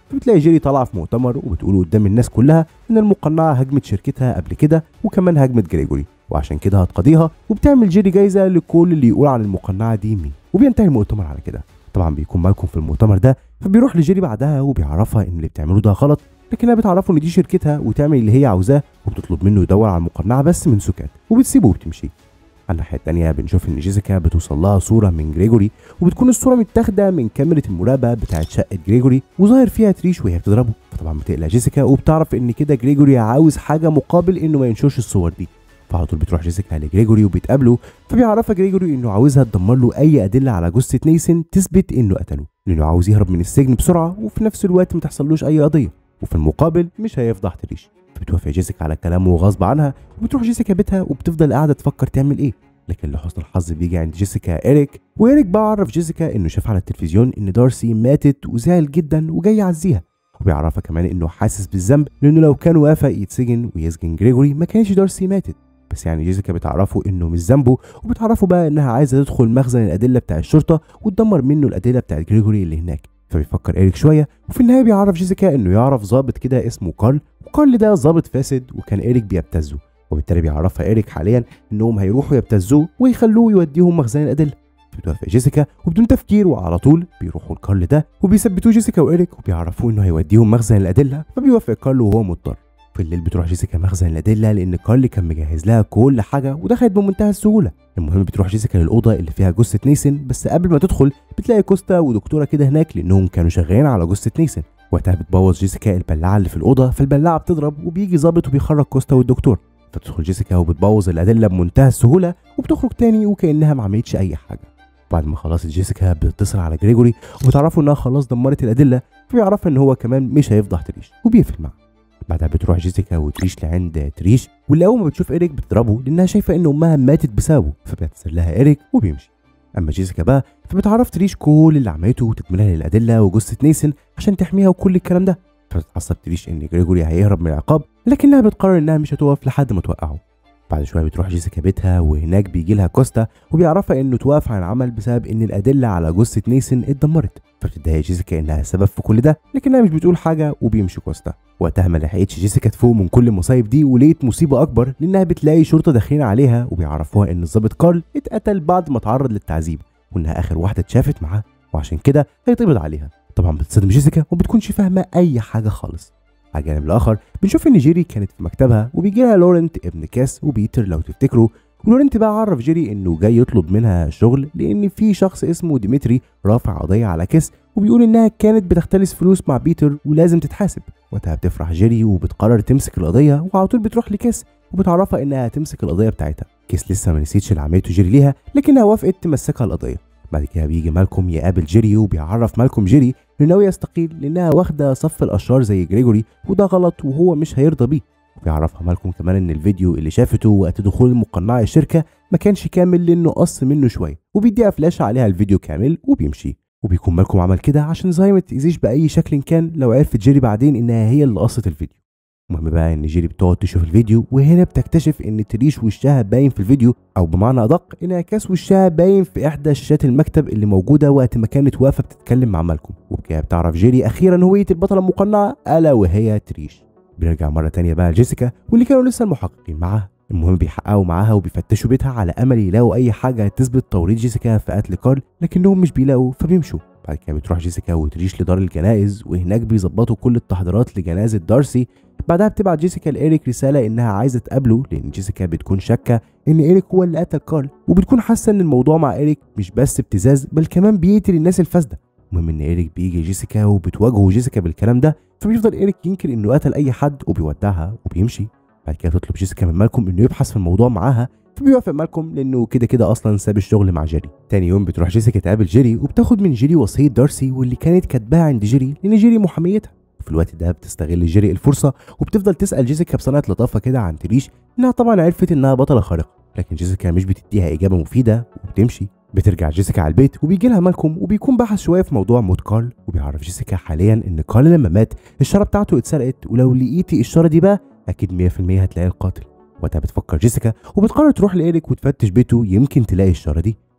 فبتلاقي جيري طالعه في مؤتمر وبتقول قدام الناس كلها ان المقنعه هجمت شركتها قبل كده وكمان هجمت جريجوري وعشان كده هتقاضيها وبتعمل جيري جايزه لكل اللي يقول عن المقنعه دي مين وبينتهي المؤتمر على كده طبعا بيكون مالكم في المؤتمر ده فبيروح لجيري بعدها وبيعرفها ان اللي بتعمله ده غلط لكنها بتعرفه ان دي شركتها وتعمل اللي هي عاوزاه وبتطلب منه يدور على المقنعه بس من سكات وبتسيبه وبتمشي على الناحيه التانيه بنشوف ان جيسيكا بتوصل لها صوره من جريجوري وبتكون الصوره متاخده من كاميرا المراقبه بتاعت شقه جريجوري وظاهر فيها تريش وهي بتضربه فطبعا بتقلق جيسيكا وبتعرف ان كده جريجوري عاوز حاجه مقابل انه ما ينشرش الصور دي فعلى طول بتروح جيسيكا لجريجوري وبيتقابلوا فبيعرفها جريجوري انه عاوزها تدمر له اي ادله على جثه نيسن تثبت انه قتله لانه عاوز يهرب من السجن بسرعه وفي نفس الوقت ما تحصلوش اي قضيه وفي المقابل مش هيفضح تريش بتوافق جيسيكا على كلامه غصب عنها وبتروح جيسيكا بيتها وبتفضل قاعده تفكر تعمل ايه لكن لحسن الحظ بيجي عند جيسيكا ايريك وايريك بعرف جيسيكا انه شاف على التلفزيون ان دارسي ماتت وزعل جدا وجاي يعزيها وبيعرفها كمان انه حاسس بالذنب لانه لو كان وافق يتسجن ويسجن جريجوري ما كانش دارسي ماتت بس يعني جيسيكا بتعرفه انه مش ذنبه وبتعرفه بقى انها عايزه تدخل مخزن الادله بتاع الشرطه وتدمر منه الادله بتاعت جريجوري اللي هناك فبيفكر ايريك شويه وفي النهايه بيعرف جيسيكا انه يعرف ظابط كده اسمه كارل وكارل ده ظابط فاسد وكان ايريك بيبتزه وبالتالي بيعرفها ايريك حاليا انهم هيروحوا يبتزوه ويخلوه يوديهم مخزن الادله بتوافق جيسيكا وبدون تفكير وعلى طول بيروحوا لكارل ده وبيثبتوه جيسيكا وايريك وبيعرفوه انه هيوديهم مخزن الادله فبيوافق كارل وهو مضطر في الليل بتروح جيسيكا مخزن الادله لان كارل كان مجهز لها كل حاجه ودخلت بمنتهى السهوله المهم بتروح جيسيكا للاوضه اللي فيها جثه نيسن بس قبل ما تدخل بتلاقي كوستا ودكتوره كده هناك لانهم كانوا شغالين على جثه نيسن وقتها بتبوظ جيسيكا البلاعه اللي في الاوضه فالبلاعه بتضرب وبيجي ظابط وبيخرج كوستا والدكتور فتدخل جيسيكا وبتبوظ الادله بمنتهى السهوله وبتخرج تاني وكانها ما عملتش اي حاجه بعد ما خلصت جيسيكا بتتصل على جريجوري وبتعرفوا انها خلاص دمرت الادله فبيعرفها ان هو كمان مش هيفضح تريش وبيقفل معاه بعدها بتروح جيسيكا وتريش لعند تريش واللي اول ما بتشوف ايريك بتضربه لانها شايفه ان امها ماتت بسببه فبيعتذر لها ايريك وبيمشي اما جيسيكا بقى فبتعرف تريش كل اللي عملته وتكملها للادله وجثه نيسن عشان تحميها وكل الكلام ده فبتتعصب تريش ان جريجوري هيهرب من العقاب لكنها بتقرر انها مش هتقف لحد ما توقعه بعد شويه بتروح جيسيكا بيتها وهناك بيجي لها كوستا وبيعرفها انه توقف عن العمل بسبب ان الادله على جثه نيسن اتدمرت فبتتضايق جيسيكا انها السبب في كل ده لكنها مش بتقول حاجه وبيمشي كوستا وقتها ما لحقتش جيسيكا تفوق من كل المصايب دي ولقيت مصيبه اكبر لانها بتلاقي شرطه داخلين عليها وبيعرفوها ان الضابط كارل اتقتل بعد ما اتعرض للتعذيب وانها اخر واحده اتشافت معاه وعشان كده هيتقبض عليها طبعا بتصدم جيسيكا وبتكونش فاهمه اي حاجه خالص على الجانب الاخر بنشوف ان جيري كانت في مكتبها وبيجي لها لورنت ابن كاس وبيتر لو تفتكروا ولورنت بقى عرف جيري انه جاي يطلب منها شغل لان في شخص اسمه ديمتري رافع قضيه على كيس وبيقول انها كانت بتختلس فلوس مع بيتر ولازم تتحاسب وقتها بتفرح جيري وبتقرر تمسك القضيه وعلى طول بتروح لكيس وبتعرفها انها هتمسك القضيه بتاعتها كيس لسه ما نسيتش اللي عملته جيري ليها لكنها وافقت تمسكها القضيه بعد كده بيجي مالكوم يقابل جيري وبيعرف مالكوم جيري انه ناوي يستقيل لانها واخده صف الاشرار زي جريجوري وده غلط وهو مش هيرضى بيه وبيعرفها مالكوم كمان ان الفيديو اللي شافته وقت دخول المقنعه الشركه ما كانش كامل لانه قص منه شويه وبيديها فلاشه عليها الفيديو كامل وبيمشي وبيكون مالكوم عمل كده عشان زي ما تاذيش باي شكل كان لو عرفت جيري بعدين انها هي اللي قصت الفيديو المهم بقى ان جيري بتقعد تشوف الفيديو وهنا بتكتشف ان تريش وشها باين في الفيديو او بمعنى ادق انعكاس وشها باين في احدى شاشات المكتب اللي موجوده وقت ما كانت واقفه بتتكلم مع مالكوم وبكده بتعرف جيري اخيرا هويه البطله المقنعه الا وهي تريش بنرجع مره تانية بقى لجيسيكا واللي كانوا لسه المحققين معاها المهم بيحققوا معاها وبيفتشوا بيتها على امل يلاقوا اي حاجه تثبت توريط جيسيكا في قتل كارل لكنهم مش بيلاقوا فبيمشوا بعد كده بتروح جيسيكا وتريش لدار الجنائز وهناك بيظبطوا كل التحضيرات لجنازه دارسي بعدها بتبعت جيسيكا لإيريك رسالة إنها عايزة تقابله لأن جيسيكا بتكون شاكة إن إيريك هو اللي قتل كارل وبتكون حاسة إن الموضوع مع إيريك مش بس ابتزاز بل كمان بيقتل الناس الفاسدة المهم إن إيريك بيجي جيسيكا وبتواجهه جيسيكا بالكلام ده فبيفضل إيريك ينكر إنه قتل أي حد وبيودعها وبيمشي بعد كده تطلب جيسيكا من مالكوم إنه يبحث في الموضوع معاها فبيوافق مالكوم لانه كده كده اصلا ساب الشغل مع جيري تاني يوم بتروح جيسيكا تقابل جيري وبتاخد من جيري وصيه دارسي واللي كانت كاتباها عند جيري لان جيري محاميتها في الوقت ده بتستغل جيري الفرصه وبتفضل تسال جيسيكا بصنعه لطافه كده عن تريش انها طبعا عرفت انها بطله خارقه لكن جيسيكا مش بتديها اجابه مفيده وبتمشي بترجع جيسيكا على البيت وبيجي لها مالكوم وبيكون بحث شويه في موضوع موت كارل وبيعرف جيسيكا حاليا ان كارل لما مات الشاره بتاعته اتسرقت ولو لقيتي الشاره دي بقى اكيد 100% هتلاقي القاتل وقتها بتفكر جيسيكا وبتقرر تروح لإيريك وتفتش بيته يمكن تلاقي الشارة دي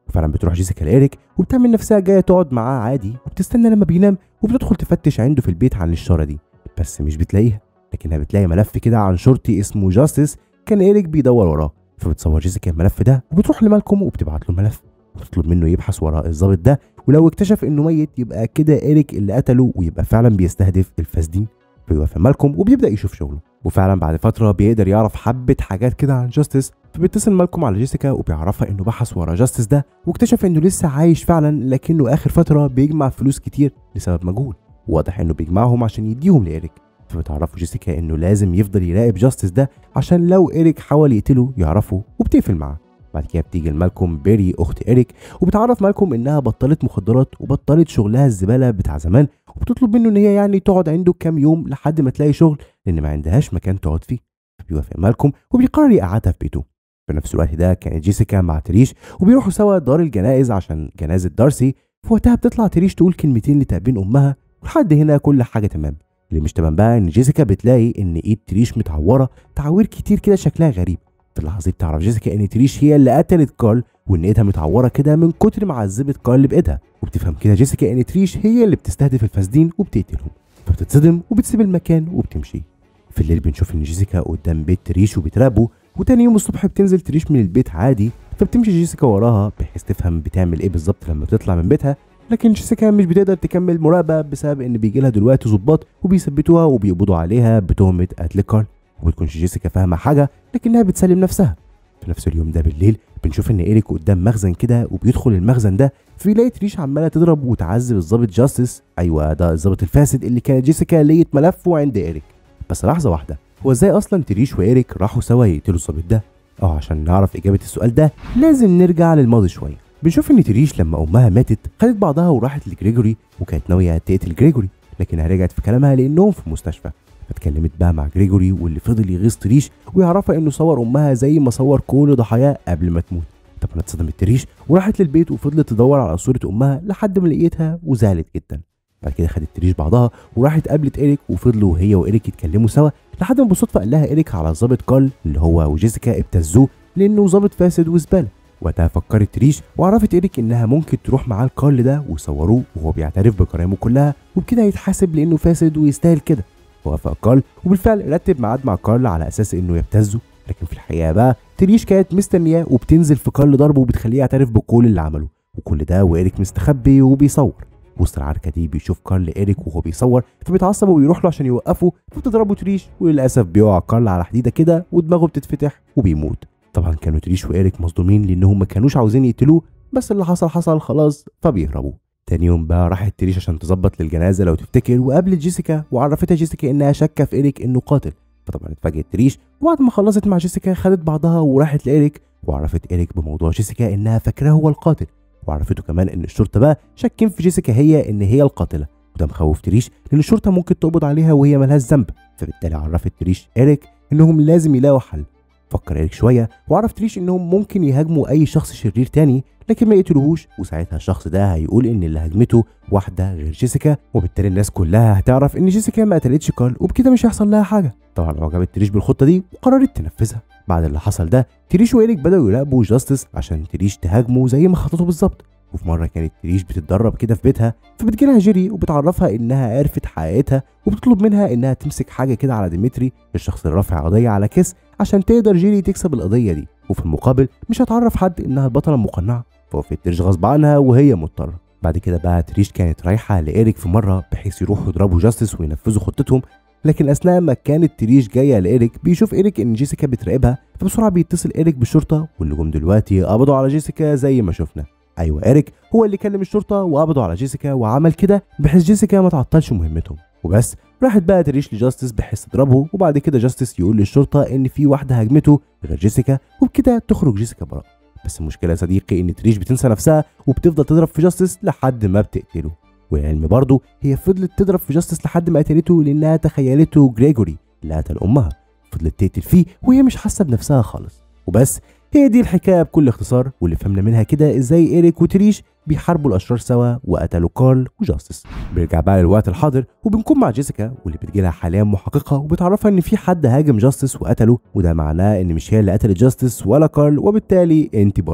وفعلا بتروح جيسيكا لإيريك وبتعمل نفسها جاية تقعد معاه عادي وبتستنى لما بينام وبتدخل تفتش عنده في البيت عن الشارة دي بس مش بتلاقيها لكنها بتلاقي ملف كده عن شرطي اسمه جاستس كان إيريك بيدور وراه فبتصور جيسيكا الملف ده وبتروح لمالكوم وبتبعت له الملف وتطلب منه يبحث وراء الضابط ده ولو اكتشف انه ميت يبقى كده إيريك اللي قتله ويبقى فعلا بيستهدف الفاسدين فيوافق مالكوم وبيبدأ يشوف شغله وفعلا بعد فترة بيقدر يعرف حبة حاجات كده عن جاستس فبيتصل مالكوم على جيسيكا وبيعرفها انه بحث ورا جاستس ده واكتشف انه لسه عايش فعلا لكنه اخر فترة بيجمع فلوس كتير لسبب مجهول واضح انه بيجمعهم عشان يديهم لإيريك فبتعرفه جيسيكا انه لازم يفضل يراقب جاستس ده عشان لو إيريك حاول يقتله يعرفه وبتقفل معاه بعد كده بتيجي لمالكوم بيري اخت إيريك وبتعرف مالكوم انها بطلت مخدرات وبطلت شغلها الزبالة بتاع زمان وبتطلب منه ان هي يعني تقعد عنده كام يوم لحد ما تلاقي شغل لان ما عندهاش مكان تقعد فيه فبيوافق مالكوم وبيقرر يقعدها في بيته في نفس الوقت ده كانت جيسيكا مع تريش وبيروحوا سوا دار الجنائز عشان جنازة دارسي في وقتها بتطلع تريش تقول كلمتين لتأبين أمها ولحد هنا كل حاجة تمام اللي مش تمام بقى إن جيسيكا بتلاقي إن إيد تريش متعورة تعوير كتير كده شكلها غريب في اللحظة دي بتعرف جيسيكا إن تريش هي اللي قتلت كارل وإن إيدها متعورة كده من كتر ما عذبت كارل بإيدها وبتفهم كده جيسيكا إن تريش هي اللي بتستهدف الفاسدين وبتقتلهم فبتتصدم وبتسيب المكان وبتمشي في الليل بنشوف ان جيسيكا قدام بيت تريش وبتراقبه وتاني يوم الصبح بتنزل تريش من البيت عادي فبتمشي جيسيكا وراها بحيث تفهم بتعمل ايه بالظبط لما بتطلع من بيتها لكن جيسيكا مش بتقدر تكمل مراقبه بسبب ان بيجي لها دلوقتي ظباط وبيثبتوها وبيقبضوا عليها بتهمه قتل كارل وبتكونش جيسيكا فاهمه حاجه لكنها بتسلم نفسها في نفس اليوم ده بالليل بنشوف ان ايريك قدام مخزن كده وبيدخل المخزن ده فبيلاقي تريش عماله تضرب وتعذب الظابط جاستس ايوه ده الظابط الفاسد اللي كانت جيسيكا لقيت ملفه عند ايريك بس لحظه واحده هو ازاي اصلا تريش وايريك راحوا سوا يقتلوا الظابط ده اه عشان نعرف اجابه السؤال ده لازم نرجع للماضي شويه بنشوف ان تريش لما امها ماتت خدت بعضها وراحت لجريجوري وكانت ناويه تقتل جريجوري لكنها رجعت في كلامها لانهم في مستشفى فاتكلمت بقى مع جريجوري واللي فضل يغيظ تريش ويعرفها انه صور امها زي ما صور كل ضحاياه قبل ما تموت طبعا اتصدمت تريش وراحت للبيت وفضلت تدور على صوره امها لحد ما لقيتها وزعلت جدا بعد كده خدت تريش بعضها وراحت قابلت ايريك وفضلوا هي وايريك يتكلموا سوا لحد ما بالصدفه قال لها ايريك على ظابط كارل اللي هو وجيسيكا ابتزوه لانه ظابط فاسد وزباله وقتها فكرت تريش وعرفت ايريك انها ممكن تروح معاه الكارل ده ويصوروه وهو بيعترف بجرائمه كلها وبكده هيتحاسب لانه فاسد ويستاهل كده وافق كارل وبالفعل رتب ميعاد مع كارل على اساس انه يبتزه لكن في الحقيقه بقى تريش كانت مستنياه وبتنزل في كارل ضربه وبتخليه يعترف بكل اللي عمله وكل ده وايريك مستخبي وبيصور وسط العركه دي بيشوف كارل ايريك وهو بيصور فبيتعصب وبيروح له عشان يوقفه فبتضربه تريش وللاسف بيقع كارل على حديده كده ودماغه بتتفتح وبيموت طبعا كانوا تريش وايريك مصدومين لانهم ما كانوش عاوزين يقتلوه بس اللي حصل حصل خلاص فبيهربوا تاني يوم بقى راحت تريش عشان تظبط للجنازه لو تفتكر وقابلت جيسيكا وعرفتها جيسيكا انها شاكه في ايريك انه قاتل فطبعا اتفاجئت تريش وبعد ما خلصت مع جيسيكا خدت بعضها وراحت لايريك وعرفت ايريك بموضوع جيسيكا انها فاكراه هو القاتل وعرفته كمان ان الشرطه بقى شاكين في جيسيكا هي ان هي القاتله وده مخوف تريش لان الشرطه ممكن تقبض عليها وهي ملهاش ذنب فبالتالي عرفت تريش ايريك انهم لازم يلاقوا حل فكر ايريك شويه وعرف تريش انهم ممكن يهاجموا اي شخص شرير تاني لكن ما يقتلوهوش وساعتها الشخص ده هيقول ان اللي هاجمته واحده غير جيسيكا وبالتالي الناس كلها هتعرف ان جيسيكا ما قتلتش كارل وبكده مش هيحصل لها حاجه طبعا عجبت تريش بالخطه دي وقررت تنفذها بعد اللي حصل ده تريش وايريك بداوا يراقبوا جاستس عشان تريش تهاجمه زي ما خططوا بالظبط وفي مره كانت تريش بتتدرب كده في بيتها فبتجيلها جيري وبتعرفها انها عرفت حقيقتها وبتطلب منها انها تمسك حاجه كده على ديمتري الشخص اللي رافع قضيه على كيس عشان تقدر جيري تكسب القضيه دي وفي المقابل مش هتعرف حد انها البطله المقنعه فوقفت تريش غصب عنها وهي مضطره بعد كده بقى تريش كانت رايحه لايريك في مره بحيث يروحوا يضربوا جاستس وينفذوا خطتهم لكن اثناء ما كانت تريش جايه لايريك بيشوف ايريك ان جيسيكا بتراقبها فبسرعه بيتصل ايريك بالشرطه واللي جم دلوقتي قبضوا على جيسيكا زي ما شفنا ايوه ايريك هو اللي كلم الشرطه وقبضوا على جيسيكا وعمل كده بحيث جيسيكا ما تعطلش مهمتهم وبس راحت بقى تريش لجاستس بحيث تضربه وبعد كده جاستس يقول للشرطه ان في واحده هاجمته غير جيسيكا وبكده تخرج جيسيكا براء بس المشكله يا صديقي ان تريش بتنسى نفسها وبتفضل تضرب في جاستس لحد ما بتقتله والعلم برضه هي فضلت تضرب في جاستس لحد ما قتلته لانها تخيلته جريجوري اللي قتل امها فضلت تقتل فيه وهي مش حاسه بنفسها خالص وبس هي دي الحكايه بكل اختصار واللي فهمنا منها كده ازاي ايريك وتريش بيحاربوا الاشرار سوا وقتلوا كارل وجاستس بنرجع بقى للوقت الحاضر وبنكون مع جيسيكا واللي بتجيلها حاليا محققه وبتعرفها ان في حد هاجم جاستس وقتله وده معناه ان مش هي اللي قتلت جاستس ولا كارل وبالتالي انت براءه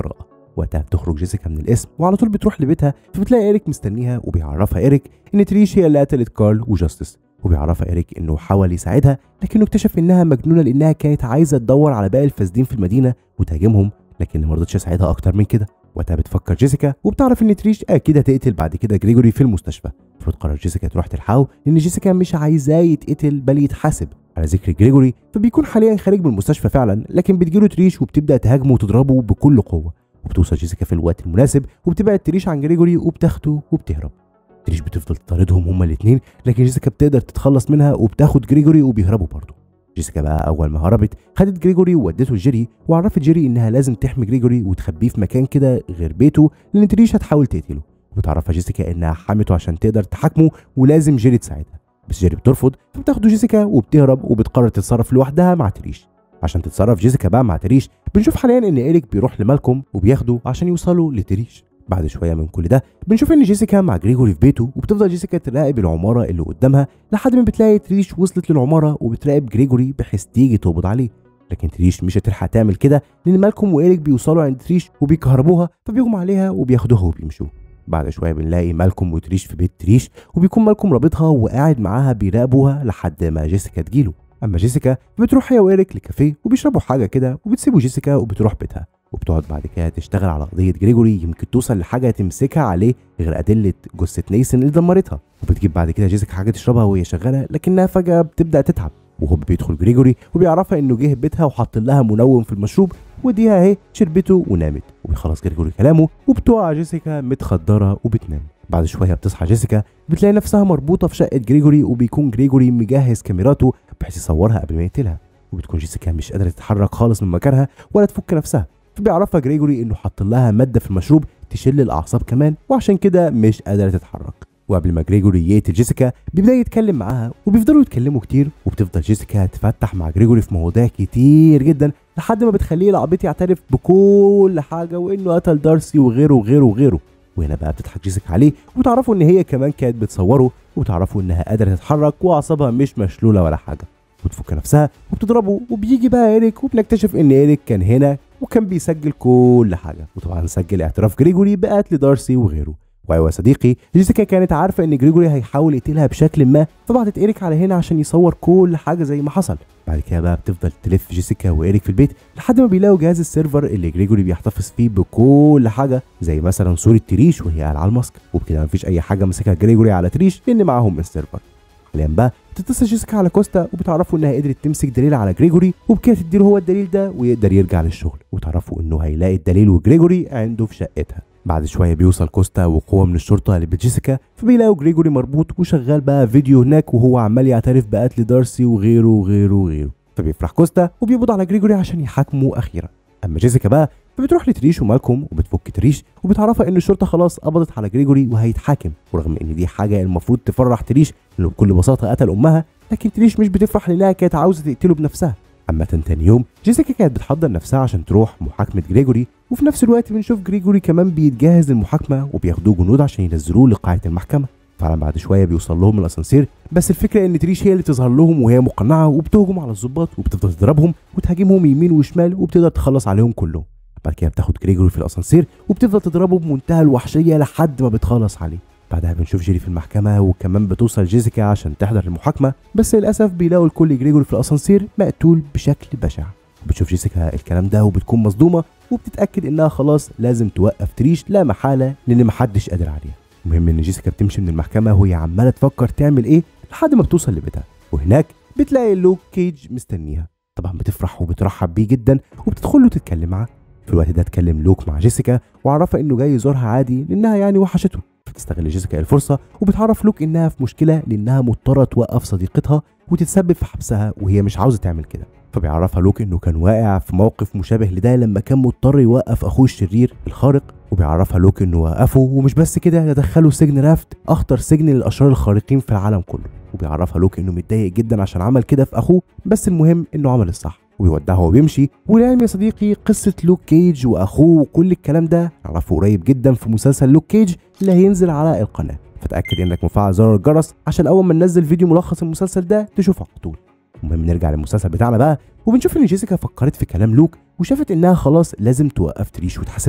وقتها بتخرج جيسيكا من القسم وعلى طول بتروح لبيتها فبتلاقي ايريك مستنيها وبيعرفها ايريك ان تريش هي اللي قتلت كارل وجاستس وبيعرفها ايريك انه حاول يساعدها لكنه اكتشف انها مجنونه لانها كانت عايزه تدور على باقي الفاسدين في المدينه وتهاجمهم لكن ما رضتش يساعدها اكتر من كده وقتها بتفكر جيسيكا وبتعرف ان تريش اكيد هتقتل بعد كده جريجوري في المستشفى فبتقرر جيسيكا تروح تلحقه لان جيسيكا مش عايزاه يتقتل بل يتحاسب على ذكر جريجوري فبيكون حاليا خارج من المستشفى فعلا لكن بتجيله تريش وبتبدا تهاجمه وتضربه بكل قوه وبتوصل جيسيكا في الوقت المناسب وبتبعد تريش عن جريجوري وبتاخده وبتهرب تريش بتفضل تطاردهم هما الاثنين لكن جيسيكا بتقدر تتخلص منها وبتاخد جريجوري وبيهربوا برضه جيسيكا بقى اول ما هربت خدت جريجوري وودته لجيري وعرفت جيري انها لازم تحمي جريجوري وتخبيه في مكان كده غير بيته لان تريش هتحاول تقتله وبتعرفها جيسيكا انها حمته عشان تقدر تحاكمه ولازم جيري تساعدها بس جيري بترفض فبتاخده جيسيكا وبتهرب وبتقرر تتصرف لوحدها مع تريش عشان تتصرف جيسيكا بقى مع تريش بنشوف حاليا ان ايريك بيروح لمالكوم وبياخده عشان يوصلوا لتريش بعد شويه من كل ده بنشوف ان جيسيكا مع جريجوري في بيته وبتفضل جيسيكا تراقب العماره اللي قدامها لحد ما بتلاقي تريش وصلت للعماره وبتراقب جريجوري بحيث تيجي تقبض عليه لكن تريش مش هتلحق تعمل كده لان مالكوم وايريك بيوصلوا عند تريش وبيكهربوها فبيغموا عليها وبياخدوها وبيمشوا بعد شويه بنلاقي مالكوم وتريش في بيت تريش وبيكون مالكوم رابطها وقاعد معاها بيراقبوها لحد ما جيسيكا تجيله اما جيسيكا بتروح هي وايريك لكافيه وبيشربوا حاجه كده وبتسيبوا جيسيكا وبتروح بيتها وبتقعد بعد كده تشتغل على قضيه جريجوري يمكن توصل لحاجه تمسكها عليه غير ادله جثه نيسن اللي دمرتها وبتجيب بعد كده جيسيكا حاجه تشربها وهي شغاله لكنها فجاه بتبدا تتعب وهو بيدخل جريجوري وبيعرفها انه جه بيتها وحط لها منوم في المشروب وديها اهي شربته ونامت وبيخلص جريجوري كلامه وبتقع جيسيكا متخدره وبتنام بعد شويه بتصحى جيسيكا بتلاقي نفسها مربوطه في شقه جريجوري وبيكون جريجوري مجهز كاميراته بحيث يصورها قبل ما يقتلها وبتكون جيسيكا مش قادره تتحرك خالص من مكانها ولا تفك نفسها فبيعرفها جريجوري انه حط لها ماده في المشروب تشل الاعصاب كمان وعشان كده مش قادره تتحرك وقبل ما جريجوري يقتل جيسيكا بيبدا يتكلم معاها وبيفضلوا يتكلموا كتير وبتفضل جيسيكا تفتح مع جريجوري في مواضيع كتير جدا لحد ما بتخليه العبيط يعترف بكل حاجه وانه قتل دارسي وغيره وغيره وغيره وهنا بقى بتضحك جيسيكا عليه وتعرفوا ان هي كمان كانت بتصوره وتعرفوا انها قادره تتحرك واعصابها مش مشلوله ولا حاجه وتفك نفسها وبتضربه وبيجي بقى ايريك وبنكتشف ان ايريك كان هنا وكان بيسجل كل حاجه وطبعا سجل اعتراف جريجوري بقتل دارسي وغيره وايوه يا صديقي جيسيكا كانت عارفه ان جريجوري هيحاول يقتلها بشكل ما فبعتت ايريك على هنا عشان يصور كل حاجه زي ما حصل بعد كده بقى بتفضل تلف جيسيكا وايريك في البيت لحد ما بيلاقوا جهاز السيرفر اللي جريجوري بيحتفظ فيه بكل حاجه زي مثلا صوره تريش وهي قاعده على الماسك وبكده مفيش اي حاجه ماسكها جريجوري على تريش لان معاهم السيرفر حاليا بقى بتتصل جيسيكا على كوستا وبتعرفوا انها قدرت تمسك دليل على جريجوري وبكده تديله هو الدليل ده ويقدر يرجع للشغل وتعرفوا انه هيلاقي الدليل وجريجوري عنده في شقتها بعد شويه بيوصل كوستا وقوه من الشرطه لبيت جيسيكا فبيلاقوا جريجوري مربوط وشغال بقى فيديو هناك وهو عمال يعترف بقتل دارسي وغيره وغيره وغيره فبيفرح كوستا وبيقبض على جريجوري عشان يحاكمه اخيرا اما جيسيكا بقى فبتروح لتريش ومالكوم وبتفك تريش وبتعرفها ان الشرطه خلاص قبضت على جريجوري وهيتحاكم ورغم ان دي حاجه المفروض تفرح تريش انه بكل بساطه قتل امها لكن تريش مش بتفرح لانها كانت عاوزه تقتله بنفسها اما تاني يوم جيسيكا كانت بتحضر نفسها عشان تروح محاكمه جريجوري وفي نفس الوقت بنشوف جريجوري كمان بيتجهز للمحاكمه وبياخدوه جنود عشان ينزلوه لقاعه المحكمه فعلا بعد شويه بيوصل لهم الاسانسير بس الفكره ان تريش هي اللي تظهر لهم وهي مقنعه وبتهجم على الظباط وبتفضل تضربهم وتهاجمهم يمين وشمال وبتقدر تخلص عليهم كلهم بعد كده بتاخد جريجوري في الاسانسير وبتفضل تضربه بمنتهى الوحشيه لحد ما بتخلص عليه بعدها بنشوف جيري في المحكمة وكمان بتوصل جيسيكا عشان تحضر المحاكمة بس للأسف بيلاقوا الكل جريجوري في الأسانسير مقتول بشكل بشع بتشوف جيسيكا الكلام ده وبتكون مصدومة وبتتأكد إنها خلاص لازم توقف تريش لا محالة لأن محدش قادر عليها المهم إن جيسيكا بتمشي من المحكمة وهي عمالة تفكر تعمل إيه لحد ما بتوصل لبيتها وهناك بتلاقي لوك كيج مستنيها طبعا بتفرح وبترحب بيه جدا وبتدخل له تتكلم معاه في الوقت ده اتكلم لوك مع جيسيكا وعرفها انه جاي يزورها عادي لانها يعني وحشته فتستغل جيسيكا الفرصة وبتعرف لوك انها في مشكلة لانها مضطرة توقف صديقتها وتتسبب في حبسها وهي مش عاوزة تعمل كده فبيعرفها لوك انه كان واقع في موقف مشابه لده لما كان مضطر يوقف اخوه الشرير الخارق وبيعرفها لوك انه وقفه ومش بس كده ده دخله سجن رافت اخطر سجن للاشرار الخارقين في العالم كله وبيعرفها لوك انه متضايق جدا عشان عمل كده في اخوه بس المهم انه عمل الصح ويودعه وبيمشي وللعلم يا صديقي قصة لوك كيج وأخوه وكل الكلام ده نعرفه قريب جدا في مسلسل لوك كيج اللي هينزل على القناة فتأكد إنك مفعل زر الجرس عشان أول ما ننزل فيديو ملخص المسلسل ده تشوفه على طول المهم نرجع للمسلسل بتاعنا بقى وبنشوف ان جيسيكا فكرت في كلام لوك وشافت انها خلاص لازم توقف تريش وتحاسبها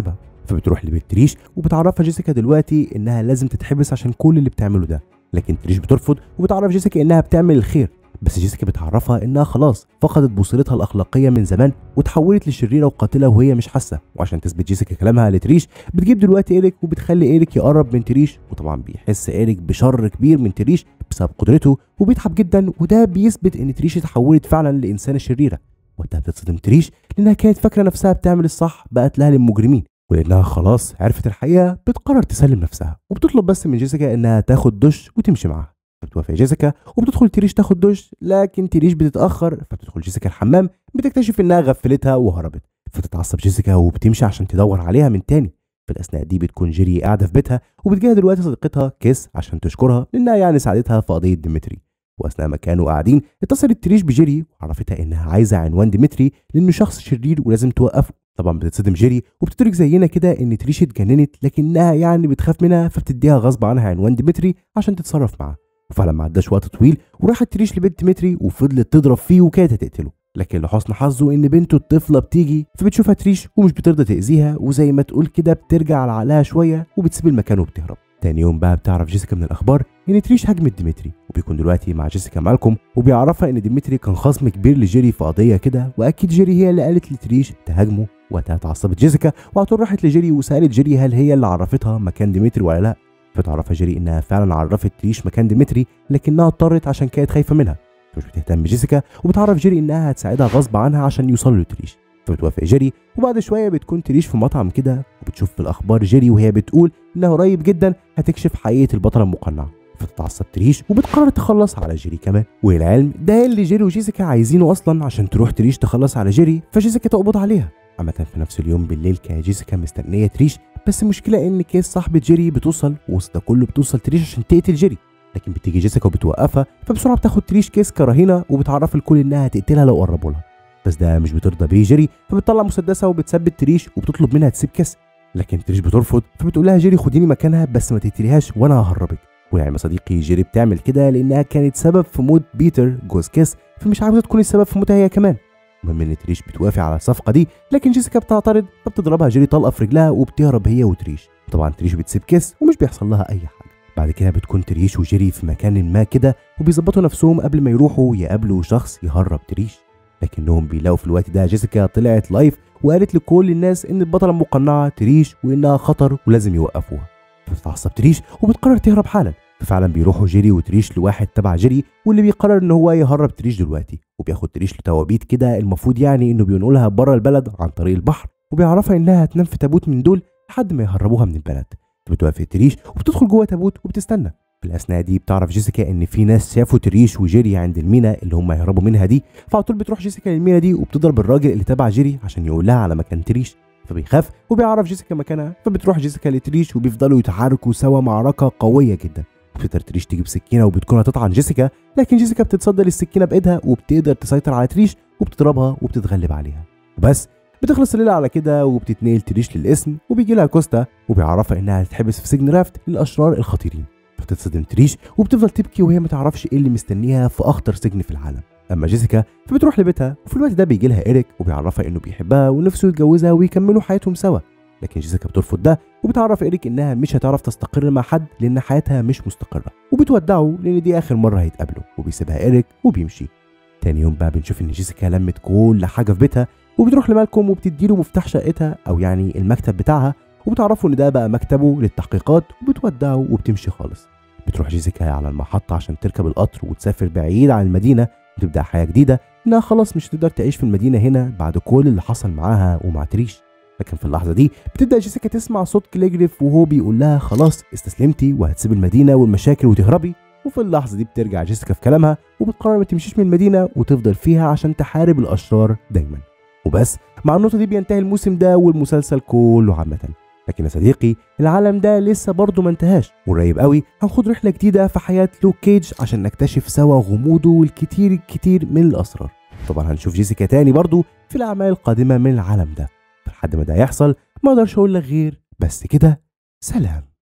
فبتروح لبيت تريش وبتعرفها جيسيكا دلوقتي انها لازم تتحبس عشان كل اللي بتعمله ده لكن تريش بترفض وبتعرف جيسيكا انها بتعمل الخير بس جيسيكا بتعرفها انها خلاص فقدت بوصلتها الاخلاقيه من زمان وتحولت لشريره وقاتله وهي مش حاسه وعشان تثبت جيسيكا كلامها لتريش بتجيب دلوقتي ايريك وبتخلي ايريك يقرب من تريش وطبعا بيحس ايريك بشر كبير من تريش بسبب قدرته وبيتعب جدا وده بيثبت ان تريش اتحولت فعلا لانسانه شريره وقتها بتتصدم تريش لانها كانت فاكره نفسها بتعمل الصح بقت لها للمجرمين ولانها خلاص عرفت الحقيقه بتقرر تسلم نفسها وبتطلب بس من جيسيكا انها تاخد دش وتمشي معاها بتوافق جيسيكا وبتدخل تريش تاخد دش لكن تريش بتتاخر فبتدخل جيسيكا الحمام بتكتشف انها غفلتها وهربت فتتعصب جيسيكا وبتمشي عشان تدور عليها من تاني في الاثناء دي بتكون جيري قاعده في بيتها وبتجيها دلوقتي صديقتها كيس عشان تشكرها لانها يعني ساعدتها في قضيه ديمتري واثناء ما كانوا قاعدين اتصلت تريش بجيري وعرفتها انها عايزه عنوان ديمتري لانه شخص شرير ولازم توقفه طبعا بتتصدم جيري وبتدرك زينا كده ان تريش اتجننت لكنها يعني بتخاف منها فبتديها غصب عنها عنوان ديمتري عشان تتصرف معاه وفعلا ما عداش وقت طويل وراحت تريش لبيت ديمتري وفضلت تضرب فيه وكانت هتقتله لكن لحسن حظه ان بنته الطفله بتيجي فبتشوفها تريش ومش بترضى تاذيها وزي ما تقول كده بترجع على عقلها شويه وبتسيب المكان وبتهرب تاني يوم بقى بتعرف جيسيكا من الاخبار ان تريش هاجمت ديمتري وبيكون دلوقتي مع جيسيكا مالكم وبيعرفها ان ديمتري كان خصم كبير لجيري في قضيه كده واكيد جيري هي اللي قالت لتريش تهاجمه وقتها اتعصبت جيسيكا وعلى طول راحت لجيري وسالت جيري هل هي اللي عرفتها مكان ديمتري ولا لا فتعرفها جيري انها فعلا عرفت تريش مكان ديمتري لكنها اضطرت عشان كانت خايفه منها مش بتهتم بجيسيكا وبتعرف جيري انها هتساعدها غصب عنها عشان يوصلوا لتريش فبتوافق جيري وبعد شويه بتكون تريش في مطعم كده وبتشوف في الاخبار جيري وهي بتقول انها قريب جدا هتكشف حقيقه البطله المقنعه فتتعصب تريش وبتقرر تخلص على جيري كمان وللعلم ده اللي جيري وجيسيكا عايزينه اصلا عشان تروح تريش تخلص على جيري فجيسيكا تقبض عليها عامة في نفس اليوم بالليل كانت جيسيكا مستنية تريش بس المشكلة إن كيس صاحبة جيري بتوصل وسط ده كله بتوصل تريش عشان تقتل جيري لكن بتيجي جيسيكا وبتوقفها فبسرعة بتاخد تريش كيس كرهينة وبتعرف الكل إنها هتقتلها لو قربوا لها بس ده مش بترضى بيه جيري فبتطلع مسدسها وبتثبت تريش وبتطلب منها تسيب كيس لكن تريش بترفض فبتقول لها جيري خديني مكانها بس ما تقتليهاش وانا ههربك ويعني صديقي جيري بتعمل كده لانها كانت سبب في موت بيتر جوز كيس فمش عاوزه تكون السبب في موتها هي كمان المهم ان تريش بتوافق على الصفقه دي لكن جيسيكا بتعترض فبتضربها جيري طلقه في رجلها وبتهرب هي وتريش طبعا تريش بتسيب كيس ومش بيحصل لها اي حاجه بعد كده بتكون تريش وجيري في مكان ما كده وبيظبطوا نفسهم قبل ما يروحوا يقابلوا شخص يهرب تريش لكنهم بيلاقوا في الوقت ده جيسيكا طلعت لايف وقالت لكل الناس ان البطله المقنعه تريش وانها خطر ولازم يوقفوها فبتتعصب تريش وبتقرر تهرب حالا ففعلا بيروحوا جيري وتريش لواحد تبع جيري واللي بيقرر ان هو يهرب تريش دلوقتي وبياخد تريش لتوابيت كده المفروض يعني انه بينقلها بره البلد عن طريق البحر وبيعرفها انها هتنام في تابوت من دول لحد ما يهربوها من البلد فبتوافق تريش وبتدخل جوه تابوت وبتستنى في الاثناء دي بتعرف جيسيكا ان في ناس شافوا تريش وجيري عند المينا اللي هم هيهربوا منها دي فعلى طول بتروح جيسيكا للمينا دي وبتضرب الراجل اللي تبع جيري عشان يقول لها على مكان تريش فبيخاف وبيعرف جيسيكا مكانها فبتروح جيسيكا لتريش وبيفضلوا يتعاركوا سوا معركه قويه جدا بتقدر تريش تجيب سكينه وبتكون هتطعن جيسيكا لكن جيسيكا بتصدر السكينه بايدها وبتقدر تسيطر على تريش وبتضربها وبتتغلب عليها وبس بتخلص الليله على كده وبتتنقل تريش للاسم وبيجي لها كوستا وبيعرفها انها هتتحبس في سجن رافت للاشرار الخطيرين بتتصدم تريش وبتفضل تبكي وهي ما تعرفش ايه اللي مستنيها في اخطر سجن في العالم اما جيسيكا فبتروح لبيتها وفي الوقت ده بيجي لها ايريك وبيعرفها انه بيحبها ونفسه يتجوزها ويكملوا حياتهم سوا لكن جيسيكا بترفض ده وبتعرف ايريك انها مش هتعرف تستقر مع حد لان حياتها مش مستقره وبتودعه لان دي اخر مره هيتقابلوا وبيسيبها ايريك وبيمشي تاني يوم بقى بنشوف ان جيسيكا لمت كل حاجه في بيتها وبتروح لمالكوم وبتديله مفتاح شقتها او يعني المكتب بتاعها وبتعرفوا ان ده بقى مكتبه للتحقيقات وبتودعه وبتمشي خالص بتروح جيسيكا على المحطة عشان تركب القطر وتسافر بعيد عن المدينة وتبدأ حياة جديدة إنها خلاص مش هتقدر تعيش في المدينة هنا بعد كل اللي حصل معاها ومع تريش لكن في اللحظة دي بتبدأ جيسيكا تسمع صوت كليجريف وهو بيقول لها خلاص استسلمتي وهتسيب المدينة والمشاكل وتهربي وفي اللحظة دي بترجع جيسيكا في كلامها وبتقرر ما تمشيش من المدينة وتفضل فيها عشان تحارب الأشرار دايما وبس مع النقطة دي بينتهي الموسم ده والمسلسل كله عامة لكن يا صديقي العالم ده لسه برضه ما انتهاش قريب قوي هنخوض رحله جديده في حياه لوك كيج عشان نكتشف سوا غموضه والكتير الكتير من الاسرار طبعا هنشوف جيسيكا تاني برضه في الاعمال القادمه من العالم ده فلحد ما ده يحصل ما اقدرش اقول لك غير بس كده سلام